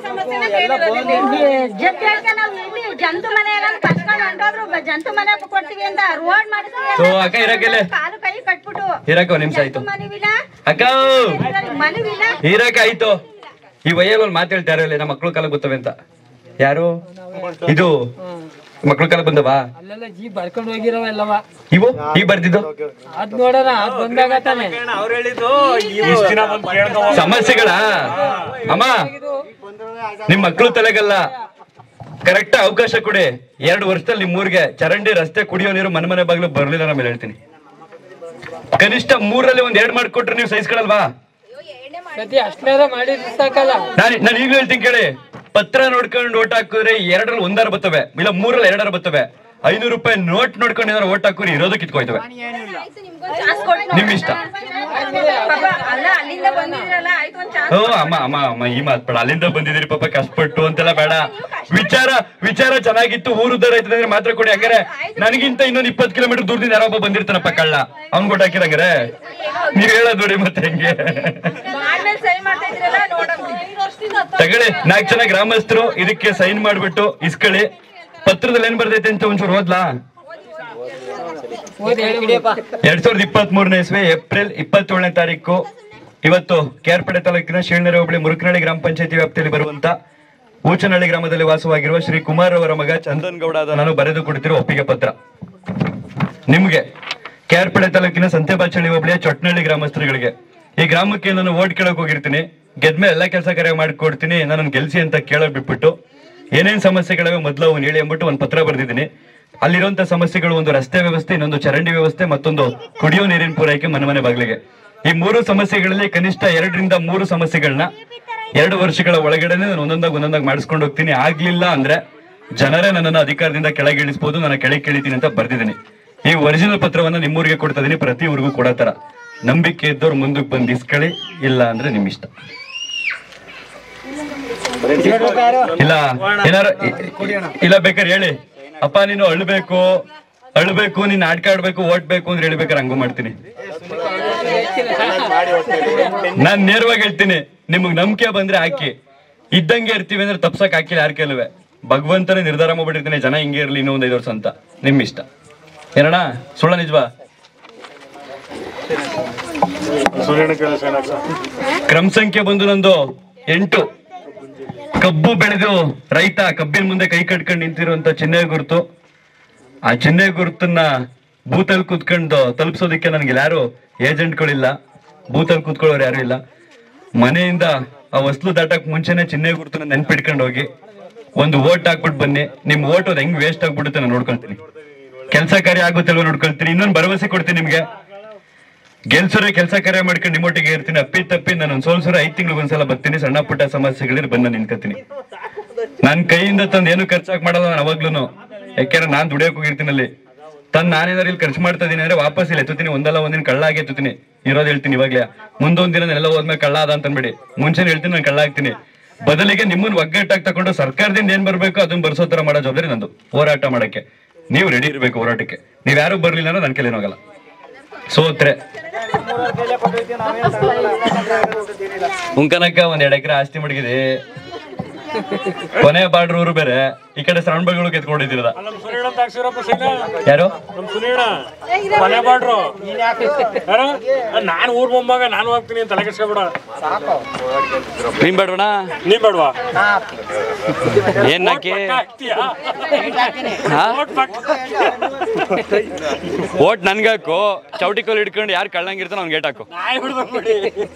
ಜೊತೆ ನಾವು ಇಲ್ಲಿ ಜಂತು ಮನೆ ಎಲ್ಲ ಕಟ್ಕೊಂಡು ಹೊಂಟೋದ್ರು ಬ- ಜಂತು ಮನೆ ಕೊಡ್ತೀವಿ ಅಂತ ರೋಡ್ ಮಾಡಿದ್ವಿ
ಸೊ ಅಕ್ಕ ಇರಕ್ಕೆಲೆ
ಕಾಲು ಕೈ ಕಟ್ಬಿಟ್ಟು
ಇರಕ್ಕ ಒಂದ್ ನಿಮಿಷ ಆಯ್ತು
ಮನವಿಲ್ಲ
ಅಕ್ಕ
ಮನವಿಲ್ಲ
ಇರಕ್ಕ ಆಯ್ತು ಈ ವಯ್ಯಲ್ಲಿ ಒಂದು ಮಾತು ಹೇಳ್ತಾರೆ ನಮ್ಮ ಮಕ್ಳು ಕಾಲ ಗೊತ್ತವೆ ಅಂತ ಯಾರು ಇದು ಮಕ್ಳು ಕಾಲ ಬಂದವಾ
ಅಲ್ಲೆಲ್ಲ ಜೀ ಬರ್ಕೊಂಡು ಹೋಗಿರೋವೆಲ್ಲವ
ಇವು ಈಗ ಬರ್ದಿದ್ದು
ಅದ್ ನೋಡೋಣ ಅದ್ ಬಂದಾಗ ತಾನೆ
ಅವ್ರು ಹೇಳಿದ್ದು ಇಷ್ಟ್ ದಿನ ಬಂದು ಕೇಳ್ಕೊ
ಸಮಸ್ಯೆಗಳ ಅಮ್ಮ ನಿಮ್ ಮಕ್ಳು ತಲೆಗಲ್ಲ ಕರೆಕ್ಟ್ ಅವಕಾಶ ಕೊಡಿ ಎರಡು ವರ್ಷದಲ್ಲಿ ನಿಮ್ ಊರಿಗೆ ಚರಂಡಿ ರಸ್ತೆ ಕುಡಿಯೋ ನೀರು ಮನೆ ಮನೆ ಬಾಗ್ಲು ಬರ್ಲಿಲ್ಲ ಆಮೇಲೆ ಹೇಳ್ತೀನಿ ಕನಿಷ್ಠ ಮೂರಲ್ಲಿ ಒಂದ್ ಎರಡ್ ಮಾಡ್ಕೊಟ್ರೆ ನೀವು ಸಹಿಸ್ಕೊಳಲ್ವಾ
ಪ್ರತಿ ಅಷ್ಟನೇರ ಮಾಡಿದ್ರೆ ಸಾಕಲ್ಲ
ನಾನು ನಾನು ಈಗಲೂ ಹೇಳ್ತೀನಿ ಕೇಳಿ ಪತ್ರ ನೋಡ್ಕೊಂಡು ಓಟ್ ಹಾಕಿದ್ರೆ ಎರಡರಲ್ಲಿ ಒಂದಾರ ಬರ್ತವೆ ಇಲ್ಲ ಮೂರಲ್ಲಿ ಎರಡರ ಬರ್ತವೆ ಐನೂರು ರೂಪಾಯಿ ನೋಟ್ ನೋಡ್ಕೊಂಡು ಏನಾರು ಓಟ್ ಹಾಕಿದ್ರೆ ಇರೋದು ಕಿತ್ಕೊಯ್ತವೆ
ಚಾನ್ಸ್ ಕೊಡಿ
ನಿಮ್ ಇಷ್ಟ
ಪಾಪ ಅಲ್ಲ ಅಲ್ಲಿಂದ ಬಂದಿದ್ರಲ್ಲ ಆಯ್ತು ಒಂದ್ ಚಾನ್ಸ್
ಓ ಅಮ್ಮ ಅಮ್ಮ ಅಮ್ಮ ಈ ಮಾತ್ ಬೇಡ ಅಲ್ಲಿಂದ ಬಂದಿದ್ದೀರಿ ಪಾಪ ಕಷ್ಟಪಟ್ಟು ಅಂತೆಲ್ಲ ಬೇಡ ವಿಚಾರ ವಿಚಾರ ಚೆನ್ನಾಗಿತ್ತು ಊರು ಉದ್ದಾರ ಆಯ್ತದೆ ಅಂದ್ರೆ ಮಾತ್ರ ಕೊಡಿ ಹಂಗಾರೆ ನನಗಿಂತ ಇನ್ನೊಂದ್ ಇಪ್ಪತ್ತು ಕಿಲೋಮೀಟರ್ ದೂರದಿಂದ ಯಾರೋ ಒಬ್ಬ ಬಂದಿರ್ತಾನಪ್ಪ ಕಳ್ಳ ಅವ್ನ್ ಕೊಟ್ಟು ಹಾಕಿರಂಗಾರೆ ನೀವ್ ಹೇಳೋದ್ ನೋಡಿ ಮತ್ತೆ ಹೆಂಗೆ
ಮಾಡ್ಮೇಲೆ ಸಹಿ ಮಾಡ್ತಾ ಇದ್ರಲ್ಲ ನೋಡಂತ
ತಗೊಳ್ಳಿ ನಾಲ್ಕು ಜನ ಗ್ರಾಮಸ್ಥರು ಇದಕ್ಕೆ ಸೈನ್ ಮಾಡ್ಬಿಟ್ಟು ಇಸ್ಕೊಳ್ಳಿ ಪತ್ರದಲ್ಲಿ ಏನ್ ಬರ್ದೈತೆ ಅಂತ ಒಂಚೂರು ಓದ್ಲಾ
ಓದಿ ಹೇಳಿಬಿಡಿಯಪ್ಪ
ಎರಡ್ ಸಾವಿರದ ಇಪ್ಪತ್ತ್ ಮೂರನೇ ಇಸ್ವಿ ಏಪ್ರಿಲ್ ಇಪ್ಪತ್ತೇಳನೇ ತಾರೀಕು ಇವತ್ತು ಕೇರ್ಪಡೆ ತಾಲೂಕಿನ ಶೀಳ್ನೆರೆ ಹೋಬಳಿ ಮುರುಕನಹಳ್ಳಿ ಗ್ರಾಮ ಪಂಚಾಯತಿ ವ್ಯಾಪ್ತಿಯಲ್ಲಿ ಬರುವಂತ ಊಚನಹಳ್ಳಿ ಗ್ರಾಮದಲ್ಲಿ ವಾಸವಾಗಿರುವ ಶ್ರೀ ಕುಮಾರ್ ಅವರ ಮಗ ಚಂದನ್ ಗೌಡ ಆದ ನಾನು ಬರೆದು ಕೊಡ್ತಿರೋ ಒಪ್ಪಿಗೆ ಪತ್ರ ನಿಮ್ಗೆ ಕೇರ್ಪಡೆ ತಾಲೂಕಿನ ಸಂತೆಬಾಚಳ್ಳಿ ಹೋಬಳಿಯ ಚೊಟ್ನಹಳ್ಳಿ ಗ್ರಾಮಸ್ಥರುಗಳಿಗೆ ಈ ಗ್ರಾಮಕ್ಕೆ ನಾನು ಓಟ್ ಕೇಳಕ್ ಹೋಗಿರ್ತೀನಿ ಗೆದ್ಮೇಲೆ ಎಲ್ಲ ಕೆಲಸ ಕಾರ್ಯ ಮಾಡ್ಕೊಡ್ತೀನಿ ನಾನು ಗೆಲ್ಸಿ ಅಂತ ಕೇಳೋದ್ ಬಿಟ್ಬಿಟ್ಟು ಏನೇನ್ ಸಮಸ್ಯೆಗಳಿವೆ ಮೊದಲು ಅವ್ನು ಹೇಳಿ ಅಂದ್ಬಿಟ್ಟು ಒಂದು ಪತ್ರ ಬರೆದಿದ್ದೀನಿ ಅಲ್ಲಿರುವಂತ ಸಮಸ್ಯೆಗಳು ಒಂದು ರಸ್ತೆ ವ್ಯವಸ್ಥೆ ಇನ್ನೊಂದು ಚರಂಡಿ ವ್ಯವಸ್ಥೆ ಮತ್ತೊಂದು ಕುಡಿಯೋ ನೀರಿನ ಪೂರೈಕೆ ಮನೆ ಮನೆ ಬಾಗಿಲಿಗೆ ಈ ಮೂರು ಸಮಸ್ಯೆಗಳಲ್ಲಿ ಕನಿಷ್ಠ ಎರಡರಿಂದ ಮೂರು ಸಮಸ್ಯೆಗಳನ್ನ ಎರಡು ವರ್ಷಗಳ ಒಳಗಡೆನೆ ನಾನು ಒಂದೊಂದಾಗಿ ಒಂದೊಂದಾಗಿ ಮಾಡಿಸ್ಕೊಂಡು ಹೋಗ್ತೀನಿ ಆಗ್ಲಿಲ್ಲ ಅಂದ್ರೆ ಜನರೇ ನನ್ನನ್ನು ಅಧಿಕಾರದಿಂದ ಕೆಳಗಿಳಿಸಬಹುದು ನಾನು ಕೆಳಗೆ ಇಳಿತೀನಿ ಅಂತ ಬರ್ದಿದ್ದೀನಿ ಈ ಒರಿಜಿನಲ್ ಪತ್ರವನ್ನ ನಿಮ್ಮೂರಿಗೆ ಕೊಡ್ತಾ ಇದೀನಿ ಪ್ರತಿ ಊರಿಗೂ ಕೊಡೋ ತರ ನಂಬಿಕೆ ಇದ್ದವ್ರು ಮುಂದಕ್ಕೆ ಬಂದು ಇಸ್ಕೊಳ್ಳಿ ಇಲ್ಲ ಅಂದ್ರೆ ನಿಮ್ ಇಷ್ಟ ಇಲ್ಲ ಏನಾರ ಇಲ್ಲ ಬೇಕಾದ್ರೆ ಹೇಳಿ ಅಪ್ಪ ನೀನು ಅಳ್ಬೇಕು ಅಳ್ಬೇಕು ನೀನ್ ನಾಟಕ ಆಡ್ಬೇಕು ಓಟ್ಬೇಕು ಅಂದ್ರೆ ಹೇಳ್ಬೇಕಾರೆ ಹಂಗೂ ಮಾಡ್ತೀನಿ ನಾನ್ ನೇರವಾಗಿ ಹೇಳ್ತೀನಿ ನಿಮಗ್ ನಂಬಿಕೆ ಬಂದ್ರೆ ಹಾಕಿ ಇದ್ದಂಗೆ ಇರ್ತೀವಿ ಅಂದ್ರೆ ತಪ್ಸಕ್ ಹಾಕಿಲ್ಲ ಯಾರ ಕೆಲವೇ ಭಗವಂತನೇ ನಿರ್ಧಾರ ಮಾಡ್ಬಿಟ್ಟಿರ್ತೀನಿ ಜನ ಹಿಂಗೆ ಇರ್ಲಿ ಇನ್ನೂ ಒಂದ್ ಐದು ವರ್ಷ ಅಂತ ನಿಮ್ ಇಷ್ಟ ಏನಣ್ಣ ಸುಳ್ಳ ನಿಜವಾ ಕ್ರಮ ಸಂಖ್ಯೆ ಬಂದು ನಂದು ಎಂಟು ಕಬ್ಬು ಬೆಳೆದು ರೈತ ಕಬ್ಬಿನ ಮುಂದೆ ಕೈ ಕಟ್ಕೊಂಡು ನಿಂತಿರುವಂತ ಚಿಹ್ನೆ ಗುರುತು ಆ ಚಿಹ್ನೆ ಗುರುತನ್ನ ಬೂತಲ್ಲಿ ಕೂತ್ಕೊಂಡು ತಲುಪಿಸೋದಕ್ಕೆ ನನಗೆ ಯಾರು ಏಜೆಂಟ್ಗಳಿಲ್ಲ ಬೂತಲ್ಲಿ ಕೂತ್ಕೊಳ್ಳೋರು ಯಾರು ಇಲ್ಲ ಮನೆಯಿಂದ ಆ ವಸ್ತು ದಾಟಕ್ ಮುಂಚೆನೆ ಚಿಹ್ನೆ ಗುರುತನ್ನ ನೆನ್ಪಿಟ್ಕೊಂಡು ಹೋಗಿ ಒಂದು ಓಟ್ ಹಾಕ್ಬಿಟ್ಟು ಬನ್ನಿ ನಿಮ್ ಓಟ್ ಅದು ಹೆಂಗ್ ವೇಸ್ಟ್ ಆಗ್ಬಿಡುತ್ತೆ ನಾನು ನೋಡ್ಕೊಳ್ತೀನಿ ಕೆಲಸ ಕಾರ್ಯ ಆಗುತ್ತಲ್ವ ನೋಡ್ಕೊಳ್ತೀನಿ ಇನ್ನೊಂದು ಭರವಸೆ ಕೊಡ್ತೀನಿ ನಿಮ್ಗೆ ಗೆಲ್ಸೋರೆ ಕೆಲಸ ಕಾರ್ಯ ಮಾಡ್ಕೊಂಡು ನಿಮ್ಮೊಟ್ಟಿಗೆ ಇರ್ತೀನಿ ಅಪ್ಪಿ ತಪ್ಪಿ ನಾನು ಒಂದ್ ಸೋಲ್ಸೋರೆ ಐದ್ ತಿಂಗಳಿಗೆ ಒಂದ್ಸಲ ಬರ್ತೀನಿ ಸಣ್ಣ ಪುಟ್ಟ ಸಮಸ್ಯೆಗಳಿದ್ರೆ ಬಂದ ನಿನ್ಕತೀನಿ ನನ್ ಕೈಯಿಂದ ತಂದು ಏನು ಖರ್ಚಾಕ್ ಮಾಡಲ್ಲ ನಾನು ಅವಾಗ್ಲೂನು ಯಾಕೆಂದ್ರೆ ನಾನ್ ದುಡಿಯಕ್ ಹೋಗಿರ್ತೀನಿ ಅಲ್ಲಿ ತಂದ್ ನಾನೇನಾದ್ರು ಇಲ್ಲಿ ಖರ್ಚು ಮಾಡ್ತಾ ಇದೀನಿ ಅಂದ್ರೆ ವಾಪಸ್ ಇಲ್ಲಿ ಎತ್ತುತ್ತೀನಿ ಒಂದಲ್ಲ ಒಂದಿನ ಕಳ್ಳ ಆಗಿ ಎತ್ತುತ್ತೀನಿ ಇರೋದ್ ಹೇಳ್ತೀನಿ ಇವಾಗ್ಲೇ ಮುಂದೊಂದ್ ದಿನ ಎಲ್ಲ ಹೋದ್ಮೇಲೆ ಕಳ್ಳ ಅದ ಅಂತ ಅನ್ಬೇಡಿ ಮುಂಚೆನೆ ಹೇಳ್ತೀನಿ ನಾನು ಕಳ್ಳ ಆಗ್ತೀನಿ ಬದಲಿಗೆ ನಿಮ್ಮನ್ನ ಒಗ್ಗಟ್ಟಾಗಿ ತಗೊಂಡು ಸರ್ಕಾರದಿಂದ ಏನ್ ಬರ್ಬೇಕು ಅದನ್ನ ಬರ್ಸೋ ತರ ಮಾಡೋ ಜವಾಬ್ದಾರಿ ನಂದು ಹೋರಾಟ ಮಾಡಕ್ಕೆ ನೀವು ರೆಡಿ ಇರ್ಬೇಕು ಹೋರಾಟಕ್ಕೆ ನೀವ್ ಯಾರು ಬರ್ಲಿಲ್ಲ ಅಂದ್ರೆ ನನ್ ಕೈಲಿ ಹೋಗಲ್ಲ ಸೋತ್ರೆ ಉಂಕನಕ್ಕ ಒಂದ್ ಎರಡ್ ಎಕರೆ ಆಸ್ತಿ ಮಡಗಿದೆ ಕೊನೆ ಬಾರ್ಡ್ರ್ ಊರು ಬೇರೆ ಈ ಕಡೆ ಶ್ರವಣಬೆಳಗೊಳ ಎತ್ಕೊಂಡಿದ್ದೀರದ
ನಮ್ ಸುನೀಣ ಅಂತ ಹಾಕ್ಸಿರಪ್ಪ ಸೀನಾ
ಯಾರು
ನಮ್ ಸುನೀಣ ಮನೆ ಬಾಡ್ರು ಯಾರು ನಾನು ಊರ್ ಮೊಮ್ಮಗ ನಾನು ಹೋಗ್ತೀನಿ ಅಂತ ತಲೆ ಕೆಡ್ಸ್ಕೊಬೇಡ
ನೀನ್ ಬೇಡವಣ
ನೀ ಬೇಡವಾ
ಏನ್ ನಾಕಿ ಹಾ? ಓಟ್ ನನ್ಗಾಕು ಚೌಟಿ ಕೋಲ್ ಹಿಡ್ಕೊಂಡು ಯಾರು ಕಳ್ಳಂಗಿರ್ತಾನ ಅವ್ನ್ ಗೇಟ್ ಹಾಕು
ನಾಯಿ ಬಿಡ್ಬೇಕು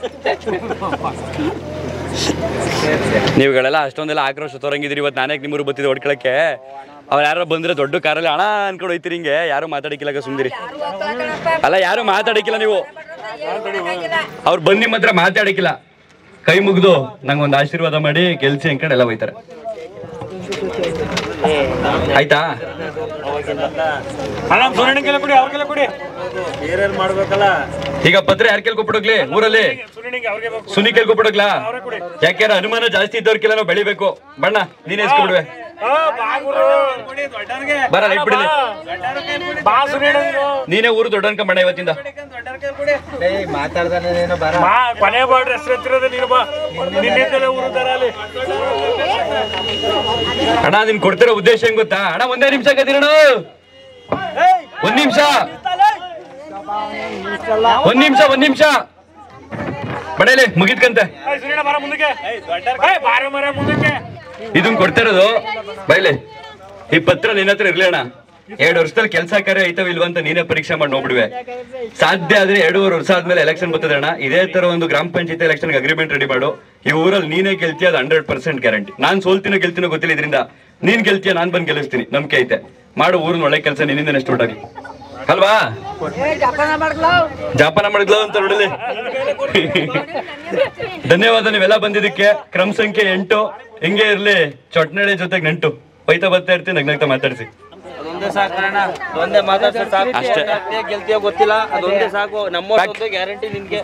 ನೀವುಗಳೆಲ್ಲ ಅಷ್ಟೊಂದೆಲ್ಲ ಆಕ್ರೋಶ ತೋರಂಗಿದ್ರಿ ಇವತ್ತು ನಾನೇ ನಿಮ್ಮೂರು ಬತ್ತಿದ್ದೆ ಹೊಡ್ಕೊಳಕ್ಕೆ ಅವ್ರು ಯಾರು ಬಂದ್ರೆ ದೊಡ್ಡ ಕಾರಲ್ಲಿ ಹಣ ಅನ್ಕೊಂಡು ಹೋಯ್ತಿರಿ ಹಿಂಗೆ ಯಾರು ಮಾತಾಡಕ್ಕಿಲ್ಲ ಸುಮ್ದಿರಿ ಅಲ್ಲ ಯಾರು ಮಾತಾಡಕ್ಕಿಲ್ಲ ನೀವು ಅವ್ರು ಬಂದು ನಿಮ್ಮ ಹತ್ರ ಮಾತಾಡಕ್ಕಿಲ್ಲ ಕೈ ಮುಗ್ದು ನಂಗೆ ಒಂದು ಆಶೀರ್ವಾದ ಮಾಡಿ ಗೆಲ್ಸಿ ಅಂಕಂಡು ಎಲ್ಲ ಹೋಯ್ತಾರೆ ಆಯ್ತಾ
ಅಲ್ಲ ಸುನೀಣಿಗೆಲ್ಲ ಕೊಡಿ ಅವ್ರಿಗೆಲ್ಲ ಕೊಡಿ ಬೇರೆ ಮಾಡ್ಬೇಕಲ್ಲ
ಈಗ ಪತ್ರ ಯಾರು ಕೇಳ್ಕೊಬಿಡೋಗ್ಲಿ ಊರಲ್ಲಿ
ಸುನೀಣಿಗೆ ಅವ್ರಿಗೆ ಬೇಕು
ಸುನಿ ಕೇಳ್ಕೊಬಿಡೋಗ್ಲಾ ಯಾಕ್ಯಾರ ಅನುಮಾನ ಜಾಸ್ತಿ ಇದ್ದವ್ರಿಗೆಲ್ಲ ನಾವು ಬೆಳಿಬೇಕು ಬಣ್ಣ ನೀನ್ ಎಸ್ಕೊಬಿಡುವೆ
ಆ, ಬಾ ಗುರು. ದೊಡ್ಡವ್ರಿಗೆ.
ಬರ ಲೈಟ್ ಬಿಡಲಿ
ಬಾ ಸುನೀಣ ನೀನು.
ನೀನೇ ಊರು ದೊಡ್ಡ ಅನ್ಕೊಂಬಣ್ಣ ಇವತ್ತಿಂದ
ಬಾ ಕೊನೆ ಬಾಡ್ರ ಹೆಸರು ಎತ್ತಿರೋದು ನೀನು ಬಾ ನಿನ್ನಿಂದಲೇ ಊರು ತರ ಅಲ್ಲಿ
ಅಣ್ಣ ನಿನ್ ಕೊಡ್ತಿರೋ ಉದ್ದೇಶ ಹೆಂಗ್ ಗೊತ್ತಾ ಅಣ್ಣ ಒಂದೇ ನಿಮಿಷ ಕದಿರೋಣ ಒಂದ್ ನಿಮಿಷ ಒಂದ್ ನಿಮಿಷ ಒಂದ್ ನಿಮಿಷ ಬಡೇಲಿ ಮುಗಿದ್ಕಂತೆ
ಏಯ್, ಸುನೀಣ ಬರ ಮುಂದಕ್ಕೆ ಏಯ್, ಬಾರೋ ಮರ ಮುಂದಕ್ಕೆ
ಇದನ್ ಕೊಡ್ತಿರೋದು ಬೈಲೆ ಈ ಪತ್ರ ನಿನ್ನ ಹತ್ರ ಇರ್ಲಿ ಅಣ್ಣ ಎರಡು ವರ್ಷದಲ್ಲಿ ಕೆಲಸ ಕಾರ್ಯ ಐತವ ಇಲ್ವಾ ಅಂತ ನೀನೇ ಪರೀಕ್ಷೆ ಮಾಡಿ ನೋಡ್ಬಿಡುವೆ ಸಾಧ್ಯ ಆದ್ರೆ ಎರಡೂವರೆ ವರ್ಷ ಆದ್ಮೇಲೆ ಎಲೆಕ್ಷನ್ ಬರ್ತದೆ ಅಣ್ಣ ಇದೇ ತರ ಒಂದು ಗ್ರಾಮ ಪಂಚಾಯತ್ ಎಲೆಕ್ಷನ್ ಅಗ್ರಿಮೆಂಟ್ ರೆಡಿ ಮಾಡು ಈ ಊರಲ್ಲಿ ನೀನೇ ಗೆಲ್ತೀಯ ಅದು ಹಂಡ್ರೆಡ್ ಪರ್ಸೆಂಟ್ ಗ್ಯಾರಂಟಿ ನಾನ್ ಸೋಲ್ತೀನೋ ಗೆಲ್ತೀನೋ ಗೊತ್ತಿಲ್ಲ ಇದರಿಂದ ನೀನ್ ಗೆಲ್ತೀಯ ನಾನ್ ಬಂದ್ ಗೆಲ್ಲಿಸ್ತೀನಿ ನಂಬಿಕೆ ಐತೆ ಮಾಡು ಊರಿನ ಒಳ್ಳೆ ಕೆಲಸ ನಿನ್ನಿಂದ ಸ್ಟಾರ್ಟ್ ಆಗಿ ಅಲ್ವಾ ಜಾಪಾನ ಮಾಡಿದ್ಲ ಅಂತ ನೋಡಲಿ ಧನ್ಯವಾದ ನೀವೆಲ್ಲ ಬಂದಿದ್ದಕ್ಕೆ ಕ್ರಮ ಸಂಖ್ಯೆ ಎಂಟು ಹಿಂಗೆ ಇರ್ಲಿ ಚೊಟ್ನಡೆ ಜೊತೆಗೆ ನೆಂಟು ಹೋಯ್ತಾ ಬರ್ತಾ ಇರ್ತೀನಿ ನಗ್ನಗ್ತಾ ಮಾತಾಡ್ಸಿ
ಅದೊಂದೇ ಸಾಕಣ್ಣ ಒಂದೇ ಮಾತಾಡ್ಸೋ ಸಾಕು
ಅಷ್ಟೇ.
ಆಗ್ತೀಯ, ಗೆಲ್ತೀಯೋ ಗೊತ್ತಿಲ್ಲ ಅದೊಂದೇ ಸಾಕು ನಮ್ಮ ಒಂದು ಗ್ಯಾರಂಟಿ ನಿನ್ಗೆ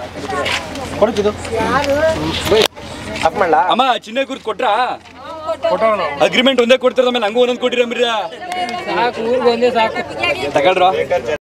ಅಮ್ಮ ಚಿನ್ನ ಗುರ್ತು ಕೊಟ್ರಾ ಅಗ್ರಿಮೆಂಟ್ ಒಂದೇ ಕೊಡ್ತಾರ ಆಮೇಲೆ ಹಂಗೂ ಒಂದೊಂದು ಕೊಟ್ಟಿರ
ಸಾಕು ಊರ್ಗ್ ಒಂದೇ ಸಾಕು
ತಗೊಳ್ರ